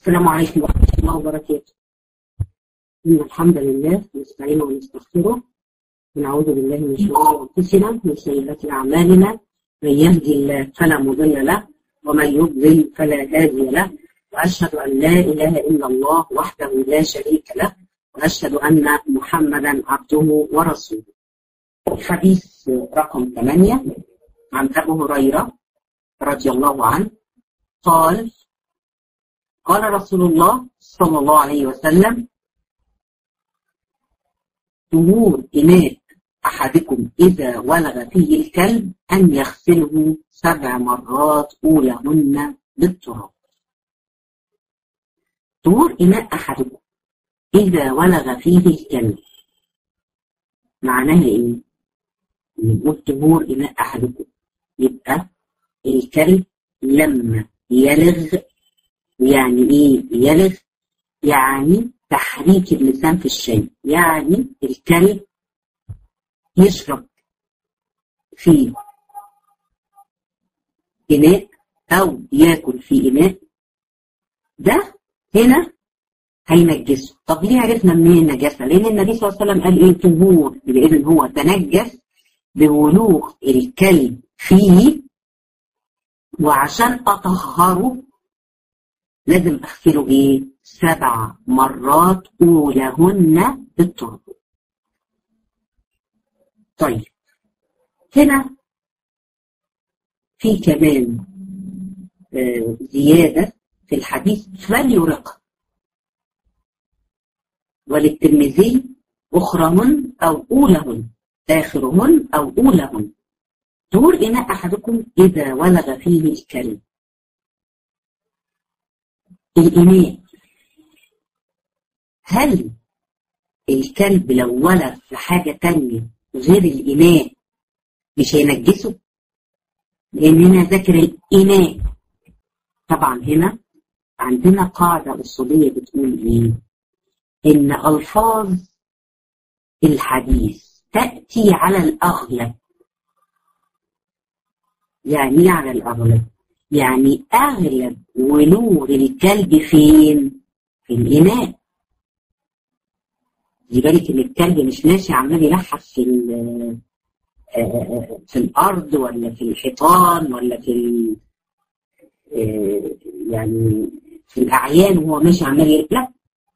السلام عليكم ورحمة الله وبركاته إن الحمد لله نستعينه ونستغفره ونعوذ بالله من شرور أنفسنا ومن سيئات أعمالنا من يهدي الله فلا مضل له ومن يضلل فلا هادي له وأشهد أن لا إله إلا الله وحده لا شريك له وأشهد أن محمدا عبده ورسوله الحديث رقم 8 عن أبي هريرة رضي الله عنه قال قال رسول الله صلى الله عليه وسلم طهور إناء أحدكم إذا ولغ فيه الكلب أن يغسله سبع مرات أولهن بالتراب طهور إناء أحدكم إذا ولغ فيه الكلب معناها إيه؟ نقول طهور إناء أحدكم يبقى الكلب لما يلغ يعني ايه يلغ يعني تحريك اللسان في الشيء يعني الكلب يشرب في إناء أو ياكل في إناء ده هنا هينجسه طب ليه عرفنا منين النجاسة؟ لأن النبي صلى الله عليه وسلم قال إيه طهور بإذن هو تنجس بولوغ الكلب فيه وعشان أطهره لازم أغسله إيه؟ سبع مرات أولهن بالتراب. طيب هنا في كمان آه زيادة في الحديث فليرق وللترمذي أخرهن أو أولهن آخرهن أو أولهن دور إناء أحدكم إذا ولغ فيه الكلب الإناء هل الكلب لو ولغ في حاجة تانية غير الإناء مش هينجسه؟ لأن هنا ذكر الإناء طبعا هنا عندنا قاعدة أصولية بتقول إيه؟ إن ألفاظ الحديث تأتي على الأغلب يعني على الأغلب يعني أغلب ولوغ الكلب فين؟ في الإناء دي بالك إن الكلب مش ماشي عمال يلحق في في الأرض ولا في الحيطان ولا في ال يعني في الأعيان وهو ماشي عمال يلحق لا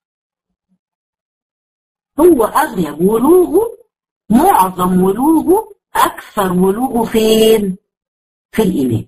هو أغلب ولوغه معظم ولوغه أكثر ولوغه فين؟ في الإيمان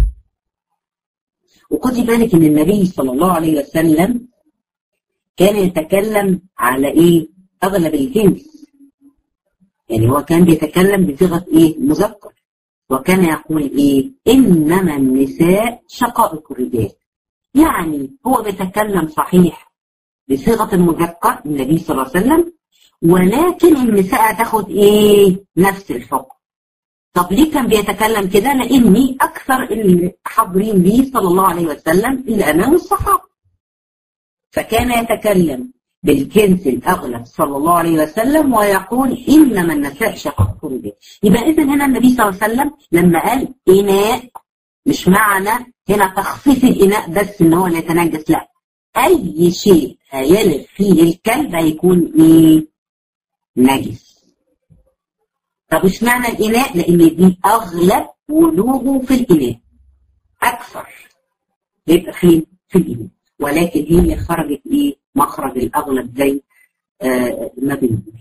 وخدي بالك ان النبي صلى الله عليه وسلم كان يتكلم على ايه اغلب الجنس يعني هو كان بيتكلم بصيغه ايه مذكر وكان يقول ايه انما النساء شقائق الرجال يعني هو بيتكلم صحيح بصيغه المذكر النبي صلى الله عليه وسلم ولكن النساء تاخد ايه نفس الحكم طب ليه كان بيتكلم كده لاني اكثر الحاضرين لي صلى الله عليه وسلم اللي امام الصحابه فكان يتكلم بالجنس الاغلب صلى الله عليه وسلم ويقول انما النساء شقائق الرجال يبقى اذا هنا النبي صلى الله عليه وسلم لما قال اناء مش معنى هنا تخصيص الاناء بس ان هو اللي يتنجس لا اي شيء هيلف فيه الكلب هيكون ايه نجس طب ايش معنى الإناء؟ لأن دي أغلب ولوغه في الإناء أكثر يبقى فين؟ في الإناء ولكن هي خرجت إيه؟ مخرج الأغلب زي آه ما بنقول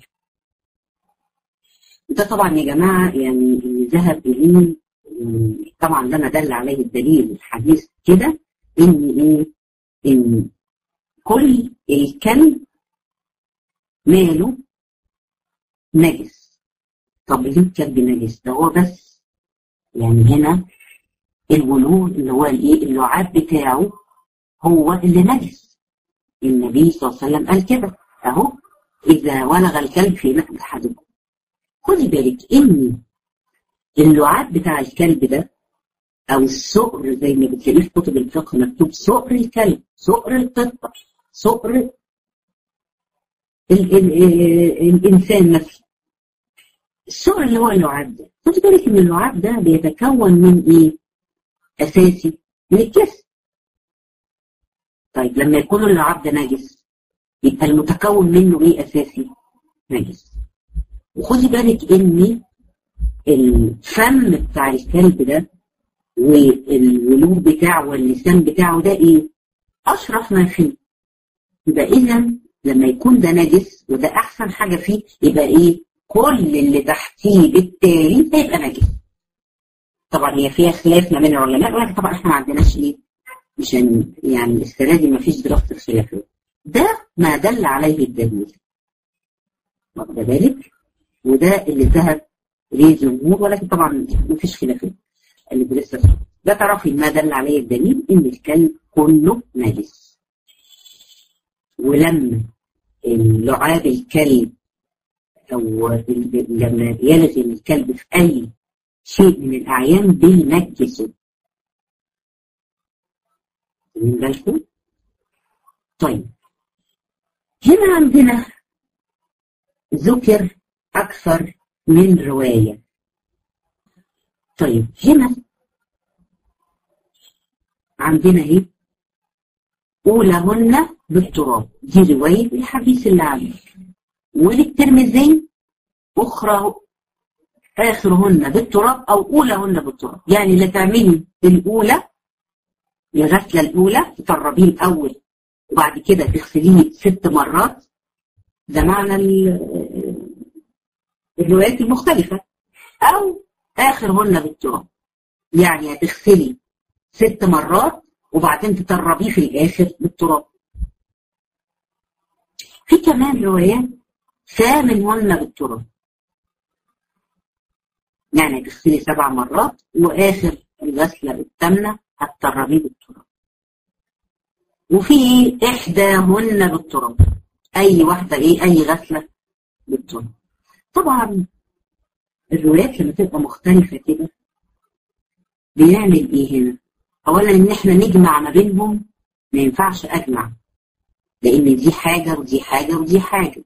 ده طبعا يا جماعة يعني اللي ذهب إليه طبعا ده ما دل عليه الدليل الحديث كده إن إيه؟ إن كل الكلب ماله نجس طب ليه الكلب نجس ده هو بس يعني هنا الولوغ اللي هو الايه اللعاب بتاعه هو اللي نجس النبي صلى الله عليه وسلم قال كده اهو اذا ولغ الكلب في نقل احدكم خدي بالك ان اللعاب بتاع الكلب ده او السؤر زي ما بتلاقيه في كتب الفقه مكتوب سؤر الكلب سؤر القطه سؤر ال ال ال الانسان مثلا السؤر اللي هو اللعاب ده خدي بالك ان اللعاب ده بيتكون من ايه؟ اساسي من الجسم طيب لما يكون اللعاب ده نجس يبقى المتكون منه ايه اساسي نجس وخدي بالك ان الفم بتاع الكلب ده والولوب بتاعه واللسان بتاعه ده ايه اشرف ما فيه يبقى اذا لما يكون ده نجس وده احسن حاجه فيه يبقى ايه كل اللي تحتيه بالتالي هيبقى نجس طبعا هي فيها خلاف ما بين العلماء ولكن طبعا احنا ما عندناش ايه عشان يعني السنه دي ما فيش دراسه خلافيه ده ما دل عليه الدليل واخد بالك وده اللي ذهب ليه الجمهور ولكن طبعا ما فيش خلافيه اللي لسه ده تعرفي ما دل عليه الدليل ان الكلب كله نجس ولما لعاب الكلب او لما يلغي الكلب في اي شيء من الاعيان بينجسه من بالكم طيب هنا عندنا ذكر اكثر من روايه طيب هنا عندنا ايه أولهن بالتراب دي رواية الحديث اللي عليك وللترمذي أخرى آخرهن بالتراب أو أولهن بالتراب يعني اللي تعملي الأولى الغسلة الأولى تطربيه الأول وبعد كده تغسليه ست مرات ده معنى الروايات المختلفة أو آخرهن بالتراب يعني هتغسلي ست مرات وبعدين تطربيه في الآخر بالتراب في كمان روايات ثامنهن بالتراب يعني تغسلي سبع مرات وآخر الغسلة الثامنة هتطربيه بالتراب وفي إحداهن بالتراب أي واحدة إيه أي غسلة بالتراب طبعا الروايات لما تبقى مختلفة كده بنعمل إيه هنا؟ اولا ان احنا نجمع ما بينهم ما ينفعش اجمع لان دي حاجه ودي حاجه ودي حاجه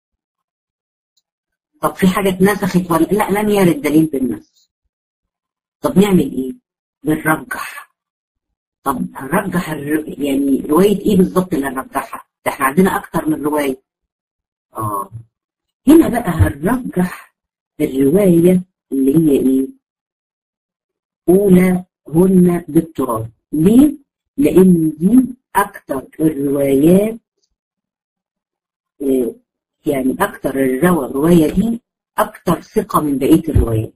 طب في حاجه اتنسخت ولا لا لم يرد دليل بالنسخ طب نعمل ايه بنرجح طب هنرجح الر... يعني روايه ايه بالظبط اللي هنرجحها ده احنا عندنا اكتر من روايه اه هنا بقى هنرجح الروايه اللي هي ايه اولى هن بالتراب ليه؟ لأن دي أكتر الروايات يعني أكتر الرواية الرواية دي أكتر ثقة من بقية الروايات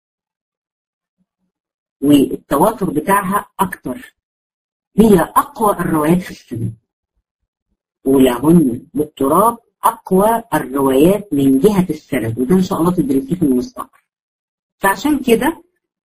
والتواتر بتاعها أكتر هي أقوى الروايات في السنة ولهن بالتراب أقوى الروايات من جهة السند وده إن شاء الله تدرسيه في المستقبل فعشان كده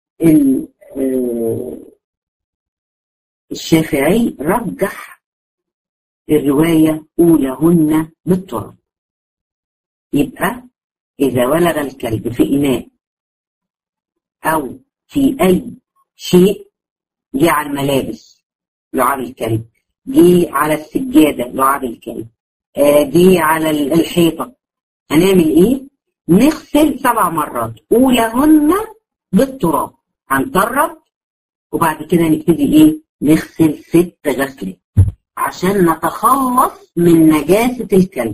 الشافعي رجح الرواية أولهن بالتراب يبقى إذا ولغ الكلب في إناء أو في أي شيء جه على الملابس لعاب الكلب جه على السجادة لعاب الكلب جه على الحيطة هنعمل إيه؟ نغسل سبع مرات أولهن بالتراب هنطرب وبعد كده نبتدي ايه نغسل ست غسلة عشان نتخلص من نجاسة الكلب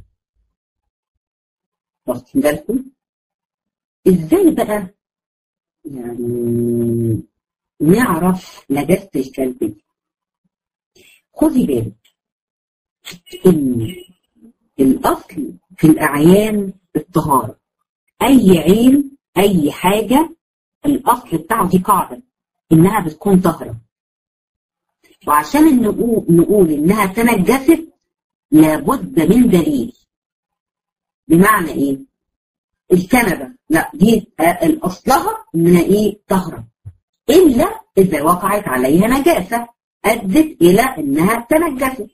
واخدين بالكم ازاي بقى يعني نعرف نجاسة الكلب دي خدي بالك ان الاصل في الاعيان الطهارة اي عين اي حاجة الاصل بتاعه دي قاعده انها بتكون طاهره وعشان نقول نقول انها تنجست لابد من دليل بمعنى ايه الكنبه لا دي الاصلها انها ايه طاهره الا اذا وقعت عليها نجاسه ادت الى انها تنجست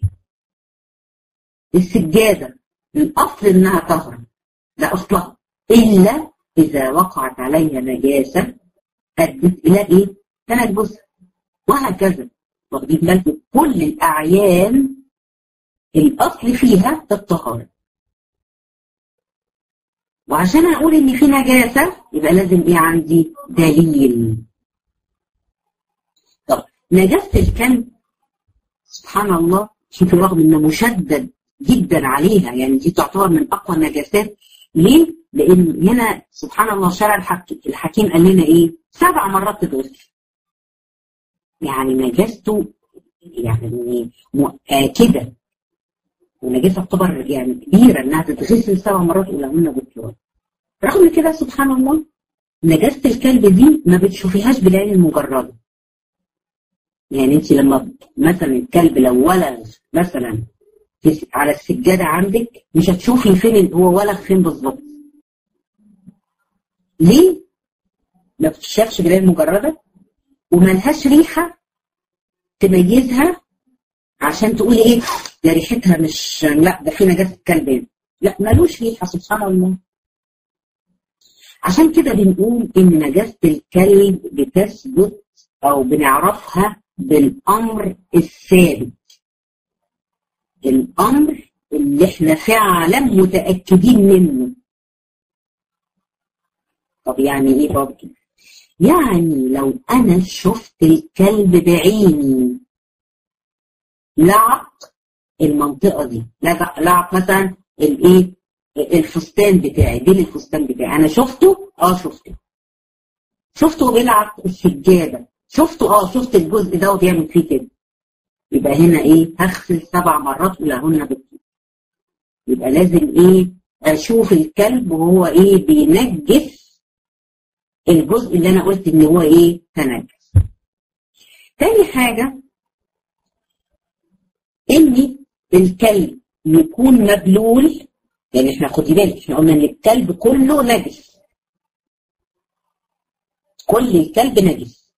السجاده الاصل انها طاهره ده اصلها الا اذا وقعت عليها نجاسه ادت الى ايه تنجس وهكذا واخدين بالكم كل الاعيان الاصل فيها الطهاره وعشان اقول ان في نجاسه يبقى لازم ايه عندي دليل طب نجاسه الكلب سبحان الله شوفي رغم انه مشدد جدا عليها يعني دي تعتبر من اقوى النجاسات ليه؟ لان هنا سبحان الله شرع الحكيم قال لنا ايه؟ سبع مرات تتغسل يعني نجاسته يعني مؤكده ونجاسه تعتبر يعني كبيره انها تتغسل سبع مرات ولهن بالتراب رغم كده سبحان الله نجاسه الكلب دي ما بتشوفيهاش بالعين المجرده يعني انت لما مثلا الكلب لو ولغ مثلا على السجاده عندك مش هتشوفي فين هو ولغ فين بالظبط ليه؟ ما بتشافش بالعين المجرده وملهاش ريحه تميزها عشان تقولي ايه ده ريحتها مش لا ده في نجاسه كلب لا ملوش ريحه سبحان الله عشان كده بنقول ان نجاسه الكلب بتثبت او بنعرفها بالامر الثابت الامر اللي احنا فعلا متاكدين منه طب يعني ايه برضه يعني لو انا شفت الكلب بعيني لعق المنطقه دي لعق مثلا الايه الفستان بتاعي ديل الفستان بتاعي انا شفته اه شفته شفته بيلعق السجاده شفته اه شفت الجزء ده وبيعمل فيه كده يبقى هنا ايه هغسل سبع مرات ولهن بالطول يبقى لازم ايه اشوف الكلب وهو ايه بينجس الجزء اللي انا قلت ان هو ايه تنجس تاني حاجة ان الكلب يكون مبلول يعني احنا خدي بالك احنا قلنا ان الكلب كله نجس كل الكلب نجس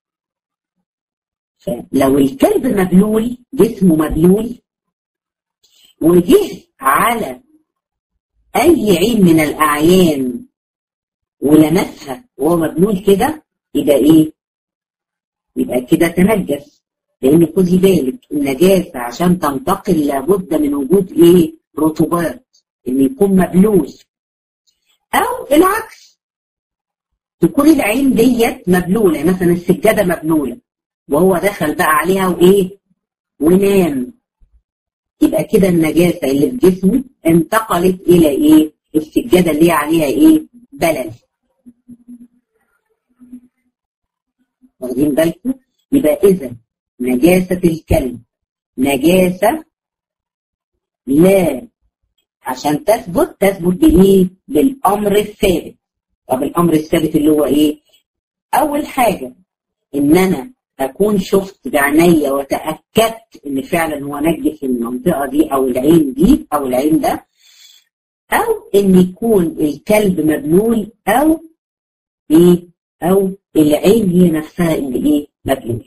لو الكلب مبلول جسمه مبلول وجه على اي عين من الاعيان ولمسها وهو مبلول كده يبقى ايه؟ يبقى كده تنجس لان خدي بالك النجاسه عشان تنتقل لابد من وجود ايه؟ رطوبات ان يكون مبلول او العكس تكون العين ديت مبلوله مثلا السجاده مبلوله وهو دخل بقى عليها وايه؟ ونام يبقى كده النجاسه اللي في جسمه انتقلت الى ايه؟ السجاده اللي هي عليها ايه؟ بلل واخدين بالكم يبقى اذا نجاسة الكلب نجاسة لا عشان تثبت تثبت بايه؟ بالامر الثابت طب الامر الثابت اللي هو ايه؟ اول حاجة ان انا اكون شفت بعينيا وتاكدت ان فعلا هو نجس المنطقه دي او العين دي او العين ده او ان يكون الكلب مبلول او ايه او العين هي نفسها اللي ايه مبلول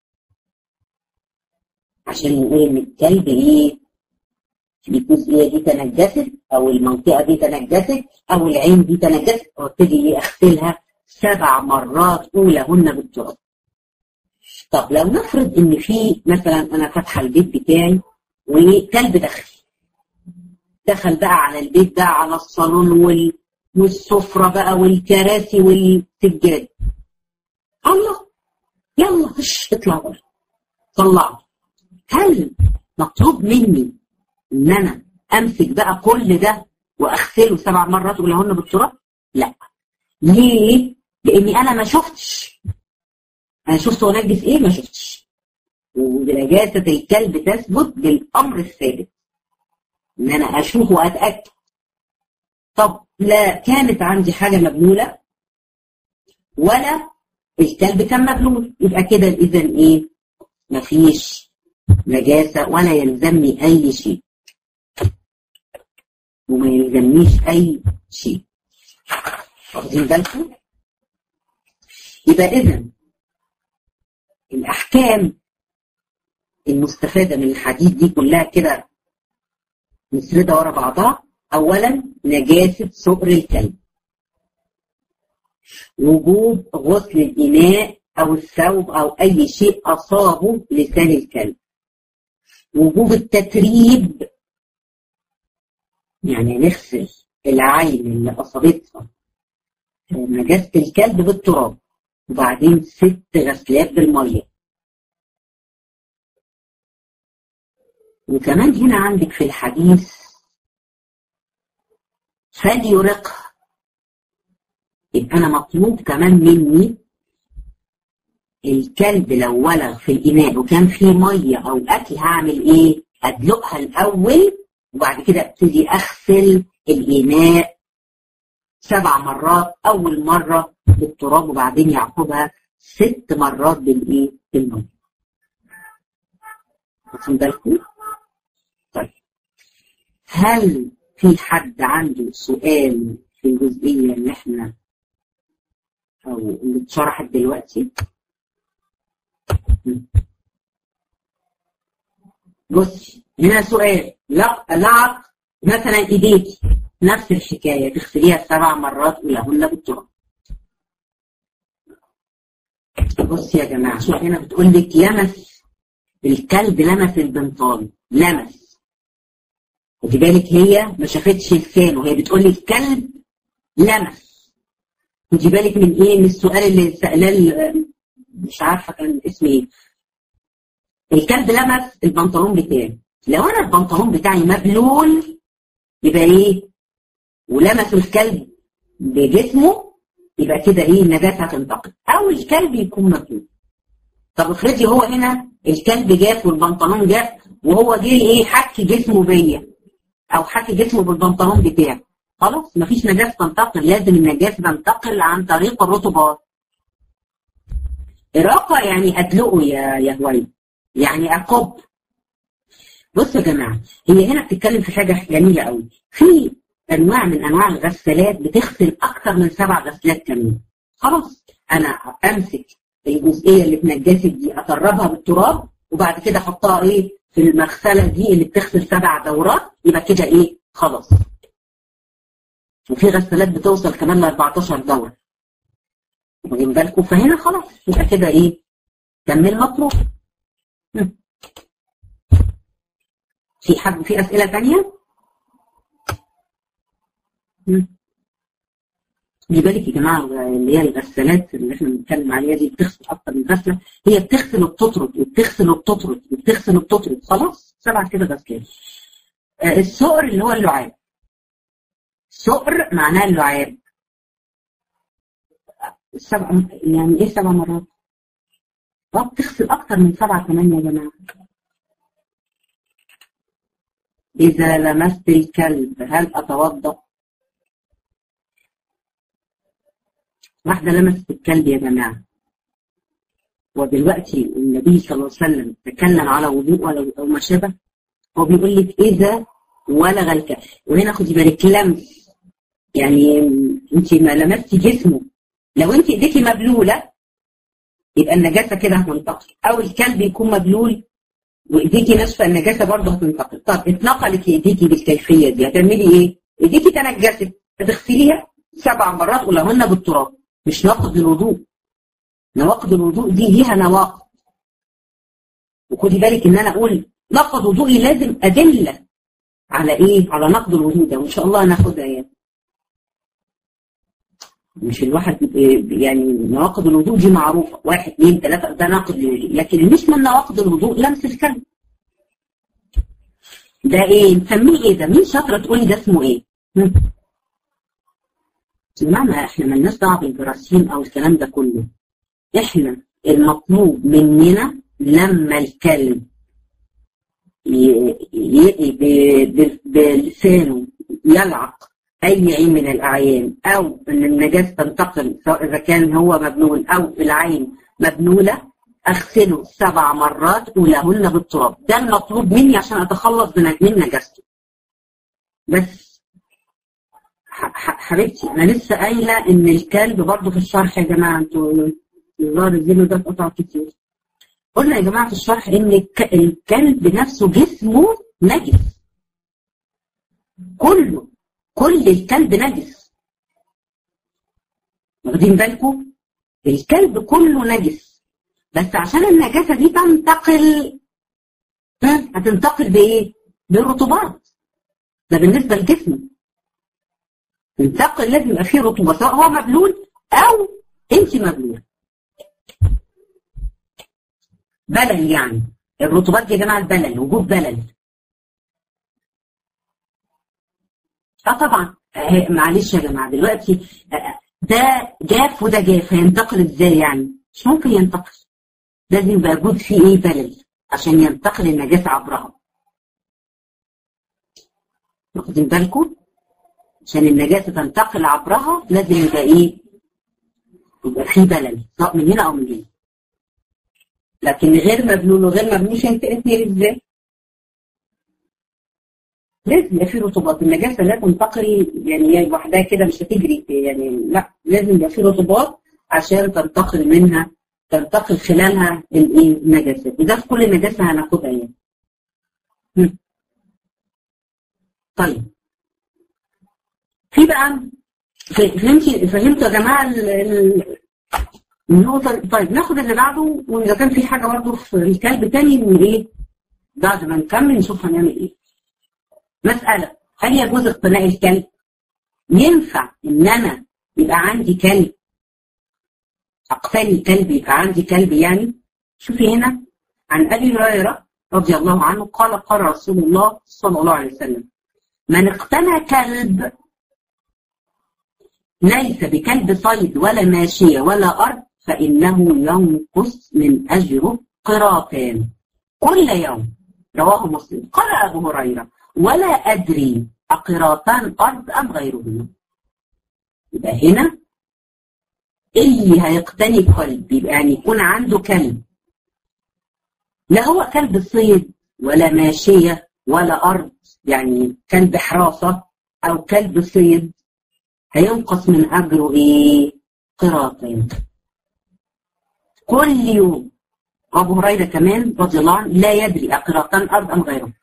عشان نقول ان الكلب ايه الجزئيه دي تنجست او المنطقه دي تنجست او العين دي تنجست وابتدي ايه اغسلها سبع مرات اولهن بالتراب طب لو نفرض ان في مثلا انا فاتحه البيت بتاعي وكلب دخل دخل بقى على البيت ده على الصالون وال... والسفرة بقى والكراسي والسجاد الله يلا خش اطلع بره طلعه هل مطلوب مني ان انا امسك بقى كل ده واغسله سبع مرات ولهن بالتراب؟ لا ليه؟ لاني انا ما شفتش انا شفت هو نجس ايه؟ ما شفتش ونجاسة الكلب تثبت بالامر الثابت ان انا اشوف واتاكد طب لا كانت عندي حاجه مبلوله ولا الكلب كان مبلول يبقى كده اذا ايه مفيش نجاسه ولا يلزمني اي شيء وما يلزمنيش اي شيء واخدين بالكم يبقى اذا الاحكام المستفاده من الحديث دي كلها كده مسردة ورا بعضها أولا نجاسة صقر الكلب وجوب غسل الإناء أو الثوب أو أي شيء أصابه لسان الكلب وجوب التتريب يعني نغسل العين اللي أصابتها نجاسة الكلب بالتراب وبعدين ست غسلات بالمية وكمان هنا عندك في الحديث فليرقه يبقى انا مطلوب كمان مني الكلب لو ولغ في الاناء وكان فيه ميه او اكل هعمل ايه؟ ادلقها الاول وبعد كده ابتدي اغسل الاناء سبع مرات اول مره بالتراب وبعدين يعقبها ست مرات بالايه؟ بالميه. واخدين بالكم؟ طيب هل في حد عنده سؤال في الجزئيه اللي احنا او اللي اتشرحت دلوقتي؟ بصي هنا سؤال لعق مثلا ايديكي نفس الحكايه تغسليها سبع مرات ولهن بالتراب بصي يا جماعه شوف هنا بتقول لك لمس الكلب لمس البنطال لمس خدي بالك هي ما شافتش لسانه هي بتقول لك الكلب لمس خدي بالك من ايه من السؤال اللي سالاه مش عارفه كان اسمه ايه الكلب لمس البنطلون بتاعي لو انا البنطلون بتاعي مبلول يبقى ايه ولمس الكلب بجسمه يبقى كده ايه النجاسه هتنتقل او الكلب يكون مبلول طب افرضي هو هنا الكلب جاف والبنطلون جاف وهو جه ايه حك جسمه بيا او حك جسمه بالبنطلون بتاعي خلاص مفيش نجاسه تنتقل لازم النجاسه تنتقل عن طريق الرطوبات إراقة يعني أدلقه يا يا هوي يعني أكب بصوا يا جماعة هي هنا بتتكلم في حاجة جميلة قوي في أنواع من أنواع الغسالات بتغسل أكثر من سبع غسلات كمان خلاص أنا أمسك الجزئية اللي اتنجست دي أطربها بالتراب وبعد كده أحطها إيه في المغسلة دي اللي بتغسل سبع دورات يبقى كده إيه خلاص وفي غسالات بتوصل كمان ل 14 دورة واخدين بالكم فهنا خلاص يبقى كده ايه تم المطلوب في حد في اسئله ثانيه خلي بالك يا جماعه اللي هي الغسالات اللي احنا بنتكلم عليها دي بتغسل اكتر من غسله هي بتغسل وبتطرد وبتغسل وبتطرد وبتغسل وبتطرد خلاص سبعه كده غسالات آه السؤر اللي هو اللعاب سؤر معناه اللعاب سبع يعني ايه سبع مرات؟ اه بتغسل اكتر من سبعة كمان يا جماعة إذا لمست الكلب هل أتوضأ؟ واحدة لمست الكلب يا جماعة ودلوقتي النبي صلى الله عليه وسلم تكلم على وضوء أو ما شابه هو بيقول لك إذا ولغ الكلب وهنا خدي بالك لمس يعني انت ما لمستي جسمه لو انت ايديكي مبلوله يبقى النجاسه كده هتنتقل او الكلب يكون مبلول وايديكي ناشفه النجاسه برضه هتنتقل طب اتنقلت ايديكي بالكيفيه دي هتعملي ايه؟ ايديكي تنجست هتغسليها سبع مرات ولهن بالتراب مش ناقض الوضوء نواقض الوضوء دي ليها نواقض وخدي بالك ان انا اقول نقض وضوئي لازم ادله على ايه؟ على نقض الوضوء ده وان شاء الله هناخدها يعني مش الواحد يعني نواقض الوضوء دي معروفه واحد اثنين ثلاثه ده ناقض الوضوء لكن مش من نواقض الوضوء لمس الكلب ده ايه نسميه ايه ده مين شاطره تقولي ده اسمه ايه بمعنى احنا مالناش دعوه بالجراثيم او الكلام ده كله احنا المطلوب مننا لما الكلب بلسانه يلعق اي عين من الاعيان او ان النجاسه تنتقل سواء اذا كان هو مبلول او العين مبلوله اغسله سبع مرات ولهن بالتراب ده المطلوب مني عشان اتخلص من نجاسته بس حبيبتي انا لسه قايله ان الكلب برضه في الشرح يا جماعه انتوا الظاهر الفيديو ده اتقطع كتير قلنا يا جماعه في الشرح ان الكلب نفسه جسمه نجس كله كل الكلب نجس واخدين بالكم الكلب كله نجس بس عشان النجاسة دي تنتقل هتنتقل بإيه؟ بالرطوبات ده بالنسبة للجسم تنتقل لازم يبقى فيه رطوبة سواء هو مبلول أو أنت مبلول بلل يعني الرطوبات يا جماعة البلل وجود بلل اه طبعا آه معلش يا جماعه دلوقتي آه ده جاف وده جاف هينتقل ازاي يعني؟ مش ممكن ينتقل لازم يبقى وجود فيه ايه بلل عشان ينتقل النجاسه عبرها واخدين بالكم؟ عشان النجاسه تنتقل عبرها لازم يبقى ايه؟ يبقى فيه بلل سواء من هنا او من هنا لكن غير مبلول وغير مبلول هينتقل ازاي؟ لازم يبقى في رطوبات النجاسه لا تنتقل يعني هي لوحدها كده مش هتجري يعني لا لازم يبقى في رطوبات عشان تنتقل منها تنتقل خلالها الايه النجاسات وده في كل نجاسه هناخدها يعني طيب في بقى فهمت فهمتوا يا جماعه النقطه طيب ناخد اللي بعده واذا كان في حاجه برضه في الكلب تاني من ايه بعد ما نكمل نشوف هنعمل ايه مسألة هل يجوز اقتناء الكلب؟ ينفع إن أنا يبقى عندي كلب أقتني كلب يبقى عندي كلب يعني؟ شوفي هنا عن أبي هريرة رضي الله عنه قال قال رسول الله صلى الله عليه وسلم من اقتنى كلب ليس بكلب صيد ولا ماشية ولا أرض فإنه ينقص من أجره قراطان كل يوم رواه مسلم قال أبو هريرة ولا أدري أقراطان أرض أم غيرهما يبقى هنا اللي هيقتني كلب يبقى يعني يكون عنده كلب لا هو كلب صيد ولا ماشية ولا أرض يعني كلب حراسة أو كلب صيد هينقص من أجره إيه؟ قراطين كل يوم أبو هريرة كمان رضي الله عنه لا يدري أقراطان أرض أم غيره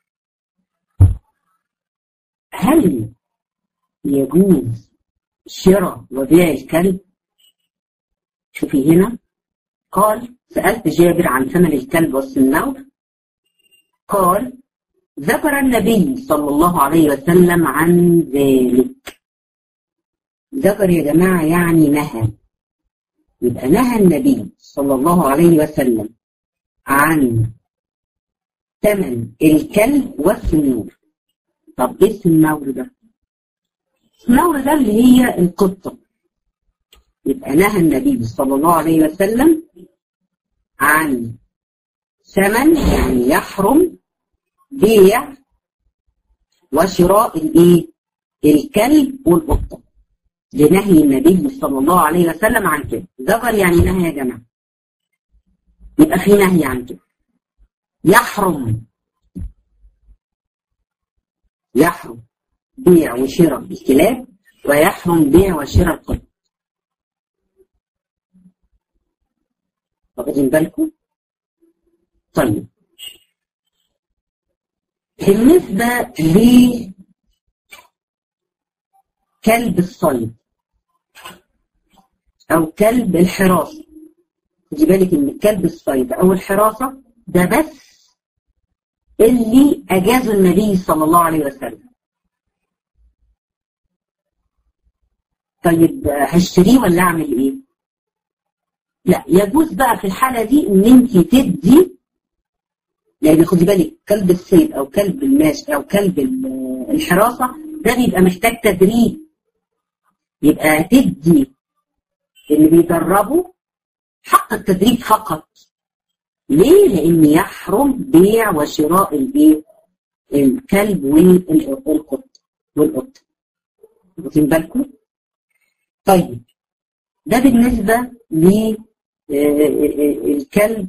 هل يجوز شراء وبيع الكلب شوفي هنا قال سألت جابر عن ثمن الكلب والسنور قال ذكر النبي صلى الله عليه وسلم عن ذلك ذكر يا جماعة يعني نهى يبقى نهى النبي صلى الله عليه وسلم عن ثمن الكلب والسنور طب ايه السنور ده؟ السنور ده اللي هي القطة يبقى نهى النبي صلى الله عليه وسلم عن ثمن يعني يحرم بيع وشراء الايه؟ الكلب والقطة لنهي النبي صلى الله عليه وسلم عن كده ذكر يعني نهي يا جماعة يبقى في نهي عن كده يحرم يحرم بيع وشراء الكلاب ويحرم بيع وشراء القطط واخدين بالكم؟ طيب بالنسبة لكلب الصيد أو كلب الحراسة خدي بالك إن كلب الصيد أو الحراسة ده بس اللي أجازه النبي صلى الله عليه وسلم طيب هشتريه ولا أعمل إيه؟ لا يجوز بقى في الحالة دي إن أنت تدي يعني خدي بالك كلب الصيد أو كلب الماشي أو كلب الحراسة ده بيبقى محتاج تدريب يبقى تدي اللي بيدربه حق التدريب فقط ليه؟ لأن يحرم بيع وشراء الايه؟ الكلب والقط والقط واخدين بالكم؟ طيب ده بالنسبة للكلب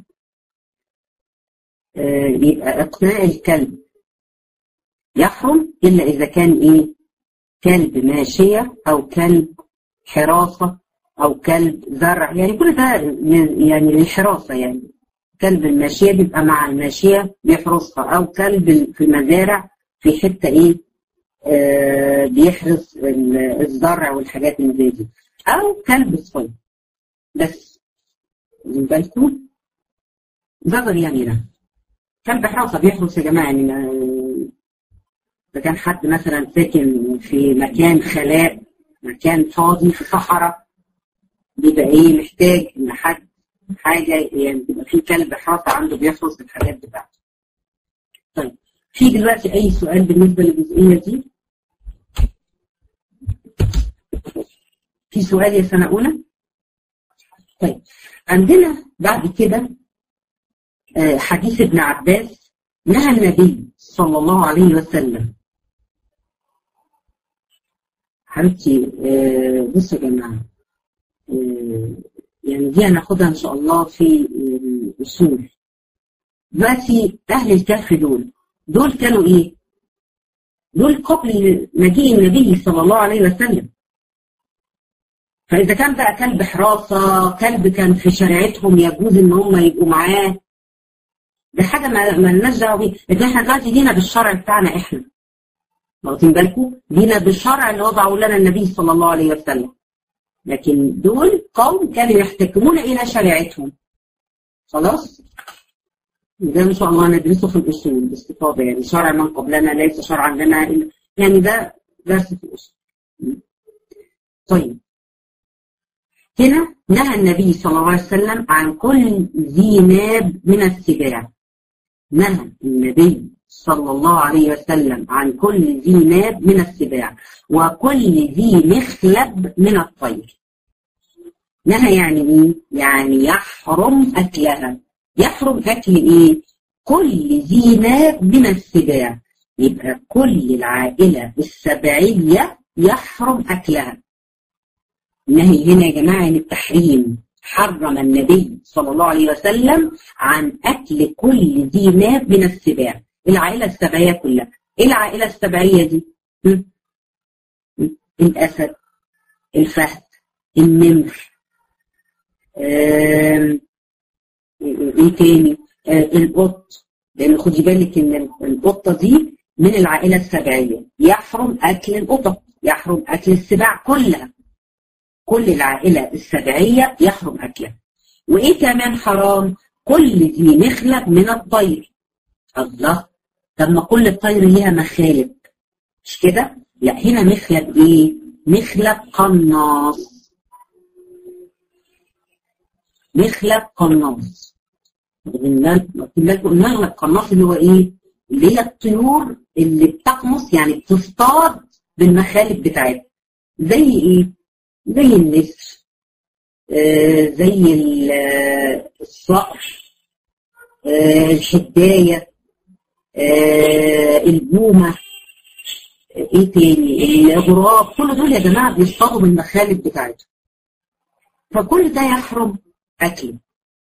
يبقى اقناع الكلب يحرم إلا إذا كان إيه؟ كلب ماشية أو كلب حراسة أو كلب زرع يعني كل ده يعني للحراسة يعني كلب الماشية بيبقى مع الماشية بيحرسها أو كلب في المزارع في حتة إيه آه بيحرس الزرع والحاجات اللي زي دي أو كلب صيد بس واخدين بالكم زجر يعني ده كلب حراسة بيحرس يا جماعة يعني إذا كان حد مثلا ساكن في مكان خلاء مكان فاضي في صحراء بيبقى إيه محتاج إن حد حاجة يعني بيبقى في كلب حاطة عنده بيحرس الحاجات بتاعته. طيب في دلوقتي أي سؤال بالنسبة للجزئية دي؟ في سؤال يا سنة أولى؟ طيب عندنا بعد كده حديث ابن عباس نهى النبي صلى الله عليه وسلم حبيبتي بصوا يا جماعه يعني دي هناخدها ان شاء الله في الاصول دلوقتي اهل الكهف دول دول كانوا ايه؟ دول قبل مجيء النبي صلى الله عليه وسلم فاذا كان بقى كلب حراسه كلب كان في شريعتهم يجوز ان هم يبقوا معاه ده حاجه ما لناش دعوه بيه لكن احنا دلوقتي دينا بالشرع بتاعنا احنا واخدين بالكم دينا بالشرع اللي وضعه لنا النبي صلى الله عليه وسلم لكن دول قوم كانوا يحتكمون الى شريعتهم خلاص ده ان شاء الله ندرسه في الاصول باستفاضه يعني شرع من قبلنا ليس شرعا لنا إلا يعني ده درس في الاصول طيب هنا نهى النبي صلى الله عليه وسلم عن كل ذي ناب من السباع نهى النبي صلى الله عليه وسلم عن كل ذي ناب من السباع وكل ذي مخلب من الطير نهى يعني ايه؟ يعني يحرم اكلها يحرم اكل ايه؟ كل ذي ناب من السباع يبقى كل العائله السبعيه يحرم اكلها النهي هنا يا جماعه عن التحريم حرم النبي صلى الله عليه وسلم عن اكل كل ذي ناب من السباع العائله السبعيه كلها ايه العائله السبعيه دي م? م? الاسد الفهد النمر آه ايه تاني آه القط لان خدي بالك ان القطه دي من العائله السبعيه يحرم اكل القطط يحرم اكل السباع كلها كل العائله السبعيه يحرم اكلها وايه كمان حرام كل ذي مخلب من الطير الله طب ما كل الطير ليها مخالب مش كده لا هنا مخلب ايه مخلب قناص مخلب قناص المغلب قناص اللي هو ايه اللي هي الطيور اللي بتقمص يعني بتصطاد بالمخالب بتاعتها زي ايه زي النسر آه زي الصقر آه الحدايه آه البومه ايه تاني الغراب كل دول يا جماعه بيصطادوا بالمخالب بتاعتهم فكل ده يحرم اكله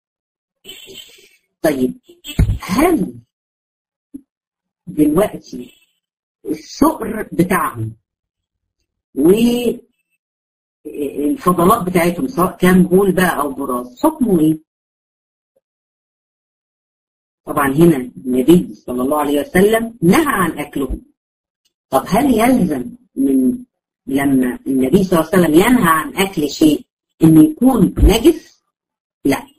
طيب هل دلوقتي السؤر بتاعهم والفضلات بتاعتهم سواء كان بول بقى او براز حكمه ايه؟ طبعا هنا النبي صلى الله عليه وسلم نهى عن اكلهم طب هل يلزم من لما النبي صلى الله عليه وسلم ينهى عن اكل شيء انه يكون نجس؟ لا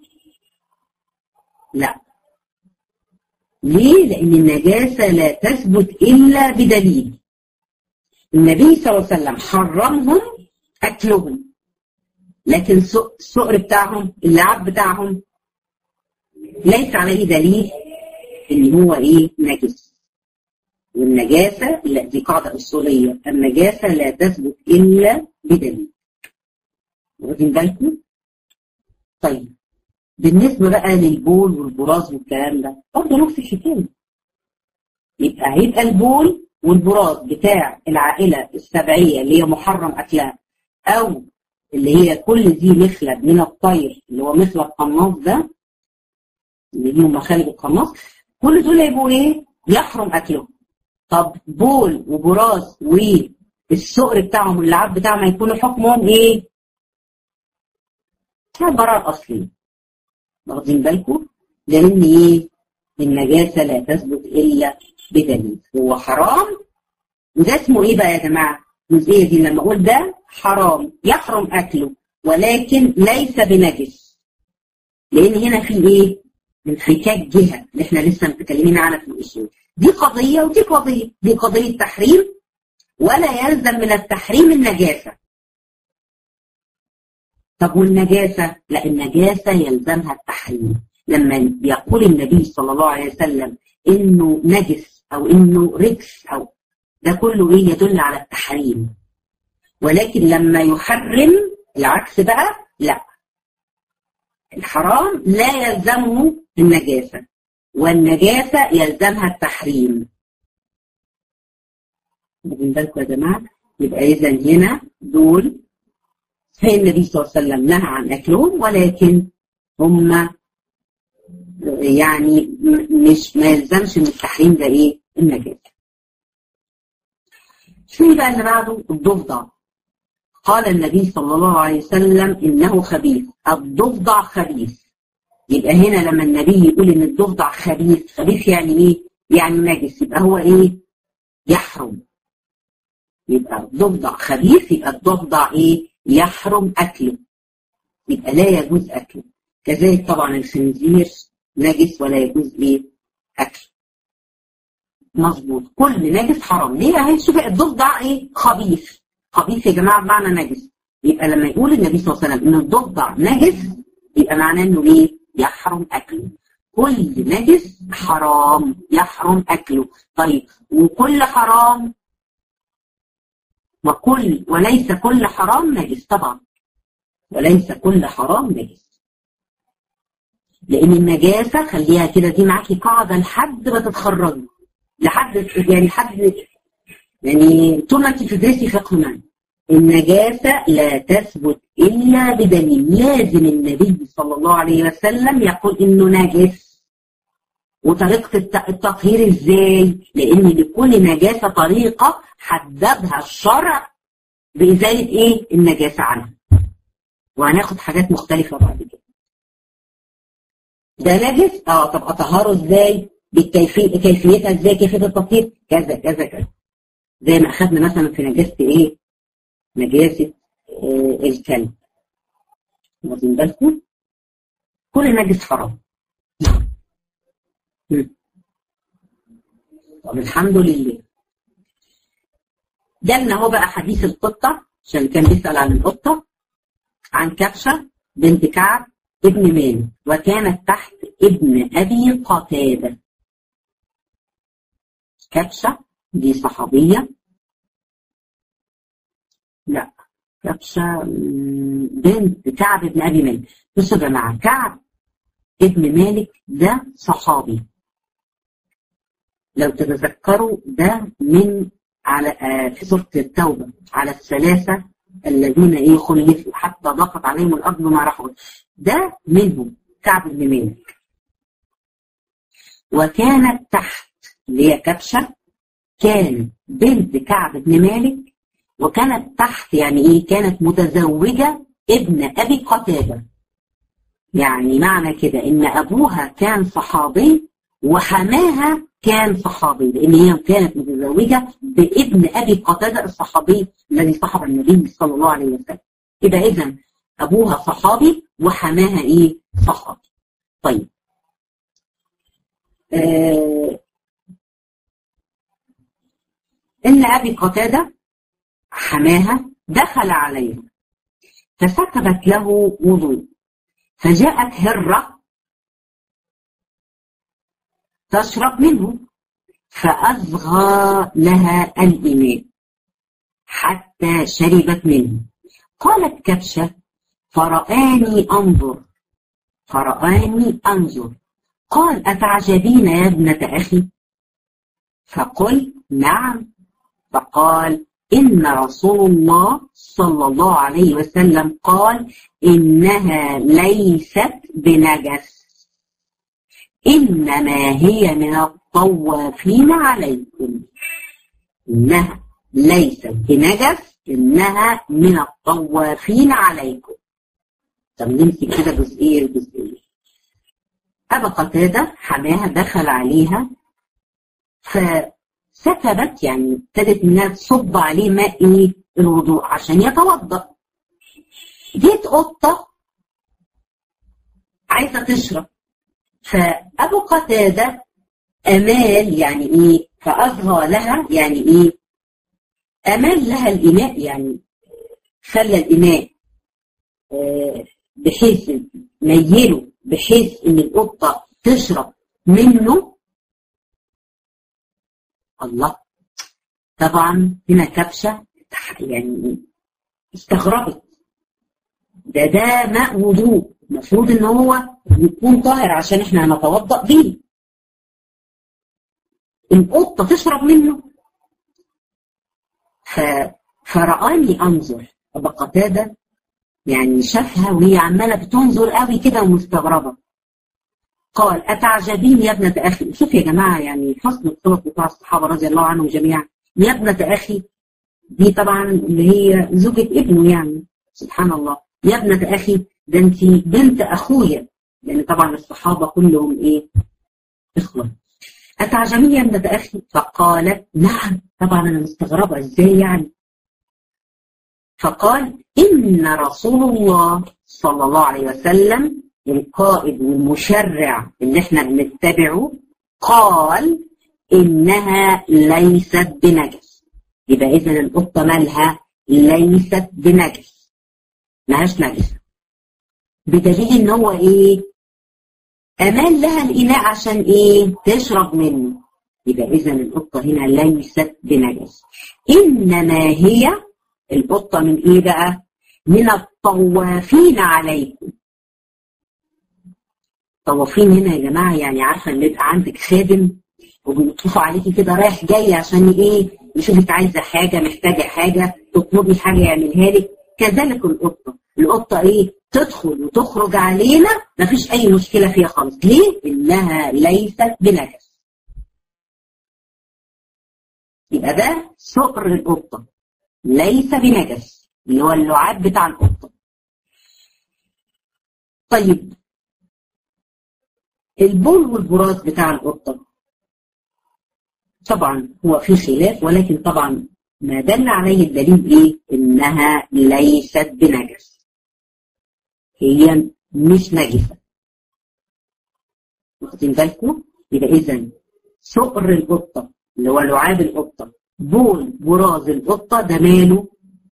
لا ليه؟ لأن النجاسة لا تثبت إلا بدليل النبي صلى الله عليه وسلم حرمهم أكلهم لكن السؤر بتاعهم اللعاب بتاعهم ليس عليه دليل إن هو إيه نجس والنجاسة لا دي قاعدة أصولية النجاسة لا تثبت إلا بدليل واخدين بالكم؟ طيب بالنسبة بقى للبول والبراز والكلام ده برضه نفس الحكاية يبقى هيبقى البول والبراز بتاع العائلة السبعية اللي هي محرم أكلها أو اللي هي كل ذي مخلب من الطير اللي هو مثل القناص ده اللي هم مخالب القناص كل دول يبقوا إيه؟ يحرم أكلهم طب بول وبراز والسؤر بتاعهم واللعاب بتاعهم هيكونوا حكمهم إيه؟ كالبراءة الأصلية واخدين بالكم لان ايه النجاسه لا تثبت الا بدليل هو حرام وده اسمه ايه بقى يا جماعه الجزئيه دي لما اقول ده حرام يحرم اكله ولكن ليس بنجس لان هنا في ايه انفكاك جهه اللي احنا لسه متكلمين عنها في الاصول دي قضيه ودي قضيه دي قضيه تحريم ولا يلزم من التحريم النجاسه طب والنجاسة؟ لا النجاسة يلزمها التحريم لما يقول النبي صلى الله عليه وسلم انه نجس او انه رجس او ده كله ايه يدل على التحريم ولكن لما يحرم العكس بقى لا الحرام لا يلزمه النجاسة والنجاسة يلزمها التحريم واخدين بالكم يا جماعة يبقى إذا هنا دول هي النبي صلى الله عليه وسلم نهى عن أكلهم ولكن هم يعني مش ما يلزمش من التحريم ده إيه النجاسة شو بقى اللي بعده الضفدع قال النبي صلى الله عليه وسلم إنه خبيث الضفدع خبيث يبقى هنا لما النبي يقول إن الضفدع خبيث خبيث يعني إيه؟ يعني نجس يبقى هو إيه؟ يحرم يبقى الضفدع خبيث يبقى الضفدع إيه؟ يحرم أكله يبقى لا يجوز أكله كذلك طبعا الخنزير نجس ولا يجوز إيه؟ أكله مظبوط كل نجس حرام ليه هي شوف الضفدع ايه خبيث خبيث يا جماعه بمعنى نجس يبقى لما يقول النبي صلى الله عليه وسلم ان الضفدع نجس يبقى معناه انه ايه يحرم اكله كل نجس حرام يحرم اكله طيب وكل حرام وكل وليس كل حرام نجس طبعا وليس كل حرام نجس لان النجاسه خليها كده دي معاكي قاعده لحد ما تتخرجي لحد يعني لحد يعني طول ما انت بتدرسي فقه معنى النجاسة لا تثبت إلا بدليل لازم النبي صلى الله عليه وسلم يقول إنه نجس وطريقة التطهير إزاي؟ لأن لكل نجاسة طريقة حددها الشرع بإزالة إيه؟ النجاسة عنها وهناخد حاجات مختلفة بعد كده ده نجس؟ اه طب أطهره إزاي؟ بالكيفية كيفيتها ازاي كيفية التطهير كذا كذا كذا زي ما اخذنا مثلا في نجاسة ايه نجاسة آه الكلب واخدين بالكم كل نجس حرام طب الحمد لله جالنا هو بقى حديث القطة عشان كان بيسأل عن القطة عن كبشة بنت كعب ابن مالك وكانت تحت ابن أبي قتادة كبشة دي صحابية لا كبشة بنت كعب بن أبي مالك بصوا يا جماعة كعب ابن مالك ده صحابي لو تتذكروا ده من على آه في سورة التوبة على الثلاثة الذين ايه خلفوا حتى ضاقت عليهم الأرض ما رحبت ده منهم كعب بن مالك وكانت تحت اللي هي كبشة كان بنت كعب بن مالك وكانت تحت يعني ايه كانت متزوجة ابن ابي قتادة يعني معنى كده ان ابوها كان صحابي وحماها كان صحابي لان هي كانت متزوجة بابن ابي قتادة الصحابي الذي صحب النبي صلى الله عليه وسلم يبقى اذا ابوها صحابي وحماها ايه صحابي طيب آه إن أبي قتادة حماها دخل عليها فسكبت له وضوء فجاءت هرة تشرب منه فأصغى لها الإناء حتى شربت منه قالت كبشة فرآني أنظر فرآني أنظر قال أتعجبين يا ابنة أخي فقل نعم فقال إن رسول الله صلى الله عليه وسلم قال إنها ليست بنجس إنما هي من الطوافين عليكم إنها ليست بنجس إنها من الطوافين عليكم طب نمسك كده جزئية الجزئية أبا قتادة حماها دخل عليها فسكبت يعني ابتدت إنها تصب عليه ماء إيه الوضوء عشان يتوضأ جيت قطة عايزة تشرب فأبو قتادة أمال يعني إيه فأصغى لها يعني إيه أمال لها الإناء يعني خلى الإناء آه بحيث ميله بحيث إن القطة تشرب منه الله طبعا هنا كبشة يعني استغربت ده ده ماء وضوء المفروض ان هو يكون طاهر عشان احنا هنتوضأ بيه القطة تشرب منه ف... فرآني أنظر أبا قتادة يعني شافها وهي عمالة بتنظر قوي كده ومستغربة قال أتعجبين يا ابنة أخي شوف يا جماعة يعني حسن الخلق بتاع الصحابة رضي الله عنهم جميعا يا ابنة أخي دي طبعا اللي هي زوجة ابنه يعني سبحان الله يا ابنة أخي ده أنت بنت أخويا لأن طبعا الصحابة كلهم إيه إخوة أتعجبين يا ابنة أخي فقالت نعم طبعا أنا مستغربة إزاي يعني فقال إن رسول الله صلى الله عليه وسلم القائد والمشرع اللي احنا بنتبعه قال إنها ليست بنجس يبقى إذا القطة مالها ليست بنجس ملهاش نجس بدليل إن هو إيه أمان لها الإناء عشان إيه تشرب منه يبقى إذا القطة هنا ليست بنجس إنما هي القطة من إيه بقى من الطوافين عليكم طوافين هنا يا جماعة يعني عارفة اللي يبقى عندك خادم وبيطوفوا عليكي كده رايح جاي عشان ايه يشوفك عايزة حاجة محتاجة حاجة تطلبي حاجة يعملها لك كذلك القطة القطة ايه تدخل وتخرج علينا مفيش اي مشكلة فيها خالص ليه؟ انها ليست بنجس يبقى ده سؤر القطة ليس بنجس اللي هو اللعاب بتاع القطة طيب البول والبراز بتاع القطة طبعا هو في خلاف ولكن طبعا ما دل عليه الدليل ايه انها ليست بنجس هي مش نجسة واخدين بالكم يبقى اذا سؤر القطة اللي هو لعاب القطة بول براز القطة ده ماله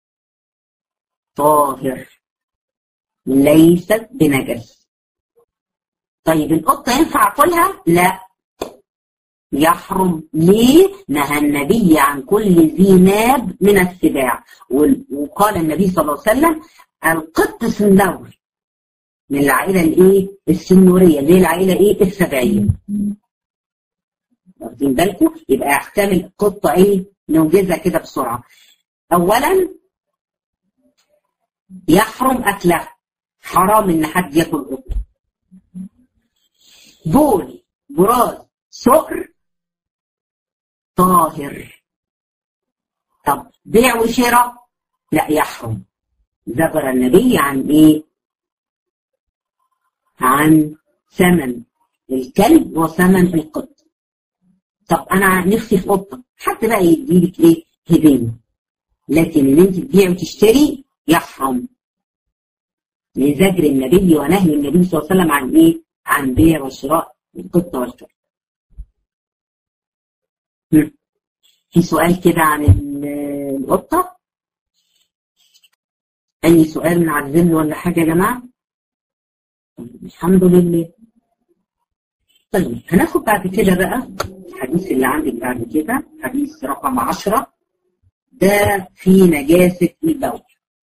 طاهر ليست بنجس طيب القطة ينفع أكلها؟ لا يحرم ليه؟ نهى النبي عن كل ذي ناب من السباع وقال النبي صلى الله عليه وسلم القط سنور من العائلة الايه؟ السنورية اللي هي العائلة ايه؟ السبعية واخدين بالكم؟ يبقى يحتمل القطة ايه؟ نوجزها كده بسرعة أولا يحرم أكلها حرام إن حد ياكل قطة بول براز سكر طاهر طب بيع وشراء لا يحرم ذكر النبي عن ايه عن ثمن الكلب وثمن القط طب انا نفسي في قطه حتى بقى يديلك ايه هديه لكن ان انت تبيع وتشتري يحرم لزجر النبي ونهي النبي صلى الله عليه وسلم عن ايه عن بيع وشراء القطه والكلب في سؤال كده عن القطة أي سؤال من على الذل ولا حاجة يا جماعة الحمد لله طيب هناخد بعد كده بقى الحديث اللي عندك بعد كده حديث رقم عشرة ده في نجاسة البول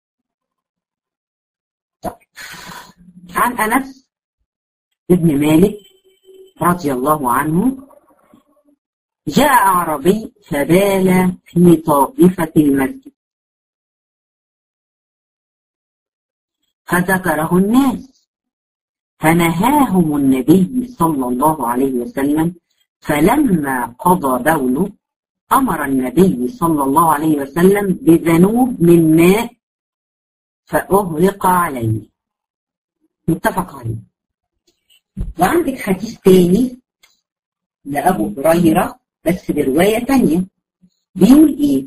طيب عن أنس ابن مالك رضي الله عنه جاء أعرابي فبال في طائفة المسجد فذكره الناس فنهاهم النبي صلى الله عليه وسلم فلما قضى بوله أمر النبي صلى الله عليه وسلم بذنوب من ماء فأغلق عليه متفق عليه وعندك حديث تاني لأبو هريرة بس برواية تانية بيقول إيه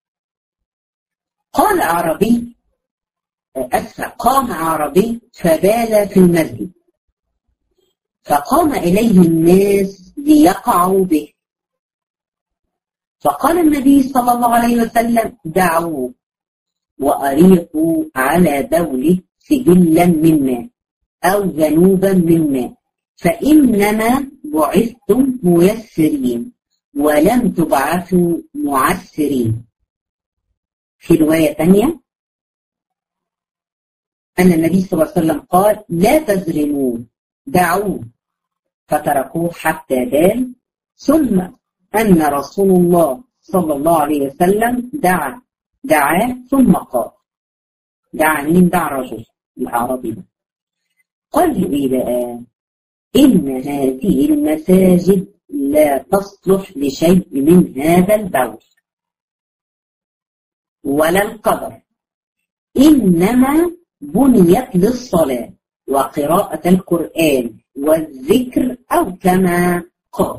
قال عربي أسفة قام عربي فبال في المسجد فقام إليه الناس ليقعوا به فقال النبي صلى الله عليه وسلم دعوه وأريقوا على بوله سجلا من ماء أو ذنوبا من ماء فإنما بعثتم ميسرين ولم تبعثوا معسرين في رواية تانية أن النبي صلى الله عليه وسلم قال لا تزرموا دعوه فتركوه حتى بان ثم أن رسول الله صلى الله عليه وسلم دعا دعاه ثم قال دعا مين دعا رجل الأعرابي ده قال له إيه بقى إن هذه المساجد لا تصلح لشيء من هذا البول ولا القدر إنما بنيت للصلاة وقراءة القرآن والذكر أو كما قال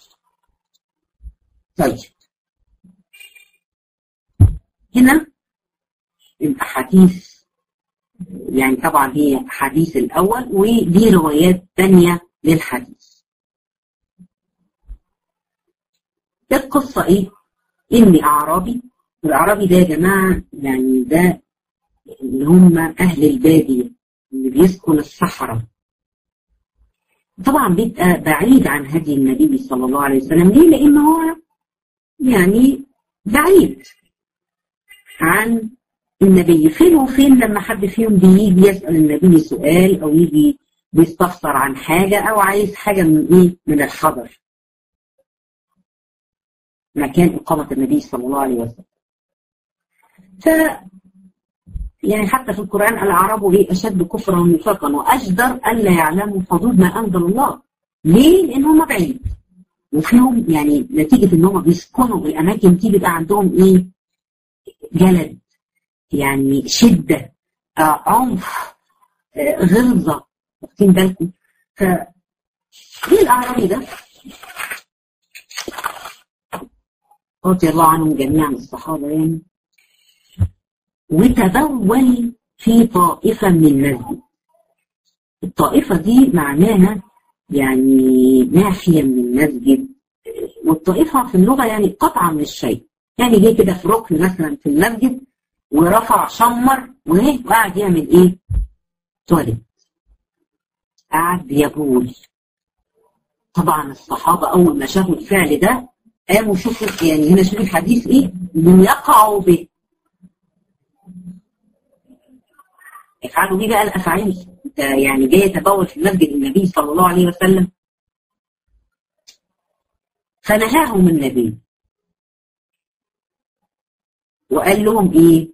طيب هنا الأحاديث يعني طبعا هي حديث الأول ودي روايات تانية للحديث القصة إيه؟ إن أعرابي الأعرابي ده يا جماعة يعني ده اللي هم أهل البادية اللي بيسكن الصحراء طبعا بيبقى بعيد عن هدي النبي صلى الله عليه وسلم ليه؟ لأن هو يعني بعيد عن النبي فين وفين لما حد فيهم بيجي يسأل النبي سؤال أو يجي بيستفسر عن حاجة أو عايز حاجة من إيه؟ من الحضر مكان إقامة النبي صلى الله عليه وسلم ف يعني حتى في القرآن الأعراب إيه أشد كفرا ونفاقا وأجدر ألا يعلموا حدود ما أنزل الله ليه؟ لأن هم بعيد وفيهم يعني نتيجة إن هم بيسكنوا الأماكن دي بيبقى عندهم إيه؟ جلد يعني شدة آه عنف آه غلظة واخدين بالكم ف ايه الأعرابي ده؟ رضي الله عنهم جميعا الصحابة يعني وتبول في طائفة من المسجد الطائفة دي معناها يعني ناحية من المسجد والطائفة في اللغة يعني قطعة من الشيء يعني جه كده في ركن مثلا في المسجد ورفع شمر وايه وقعد يعمل ايه؟ تواليت قعد يبول طبعا الصحابة أول ما شافوا الفعل ده قاموا شوفوا يعني هنا شوفوا الحديث ايه؟ ليقعوا به افعلوا بيه بقى الافعال يعني جاي يتبول في مسجد النبي صلى الله عليه وسلم فنهاهم النبي وقال لهم ايه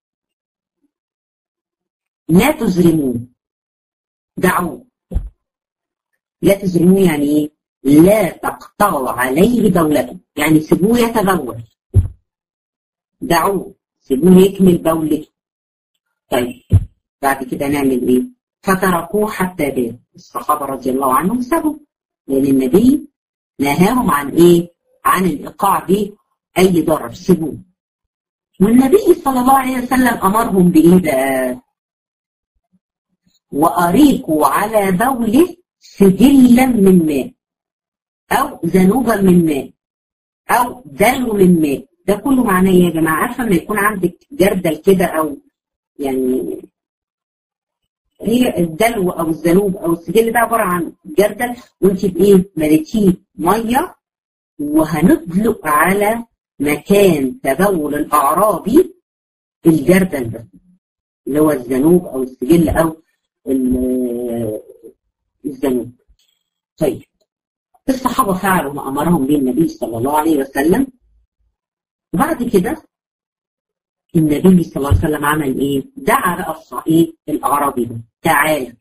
لا تزرموه دعوه لا تزرموه يعني ايه لا تقطعوا عليه دولته يعني سيبوه يتبول دعوه سيبوه يكمل بولته طيب بعد كده نعمل ايه فتركوه حتى بات الصحابه رضي الله عنهم سابوا لان النبي نهاهم عن ايه عن الايقاع باي ضرر سيبوه والنبي صلى الله عليه وسلم امرهم بايه بقى واريقوا على بوله سجلا من ماء او ذنوبا من ماء او دلو من ماء ده كله معناه ايه يا جماعه عارفه لما يكون عندك جردل كده او يعني هي الدلو او الذنوب او السجل ده عباره عن جردل وانت بايه مليتيه ميه وهندلق على مكان تبول الاعرابي الجردل ده اللي هو الذنوب او السجل او الذنوب طيب الصحابه فعلوا ما امرهم به النبي صلى الله عليه وسلم وبعد كده النبي صلى الله عليه وسلم عمل ايه؟ دعا بقى الصعيد الاعرابي ده تعالى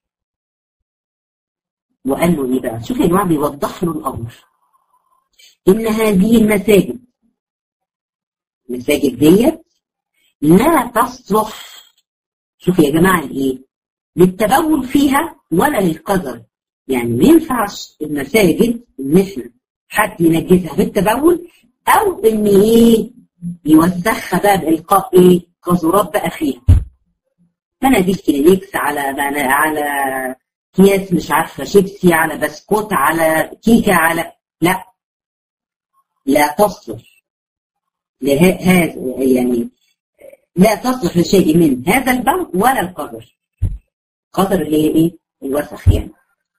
وقال له ايه بقى؟ شوف يا جماعه بيوضح له الامر ان هذه المساجد المساجد ديت لا تصلح شوف يا جماعه الايه؟ للتبول فيها ولا للقذر يعني ما ينفعش المساجد ان احنا حد ينجزها بالتبول او ان ايه يوسخها بقى بإلقاء إيه؟ قاذورات بقى فيها. مناديل كلينكس على على أكياس مش عارفة شيبسي على بسكوت على كيكة على لا لا تصلح لهذا يعني لا تصلح لشيء من هذا البول ولا القدر قدر اللي هي ايه الوسخ يعني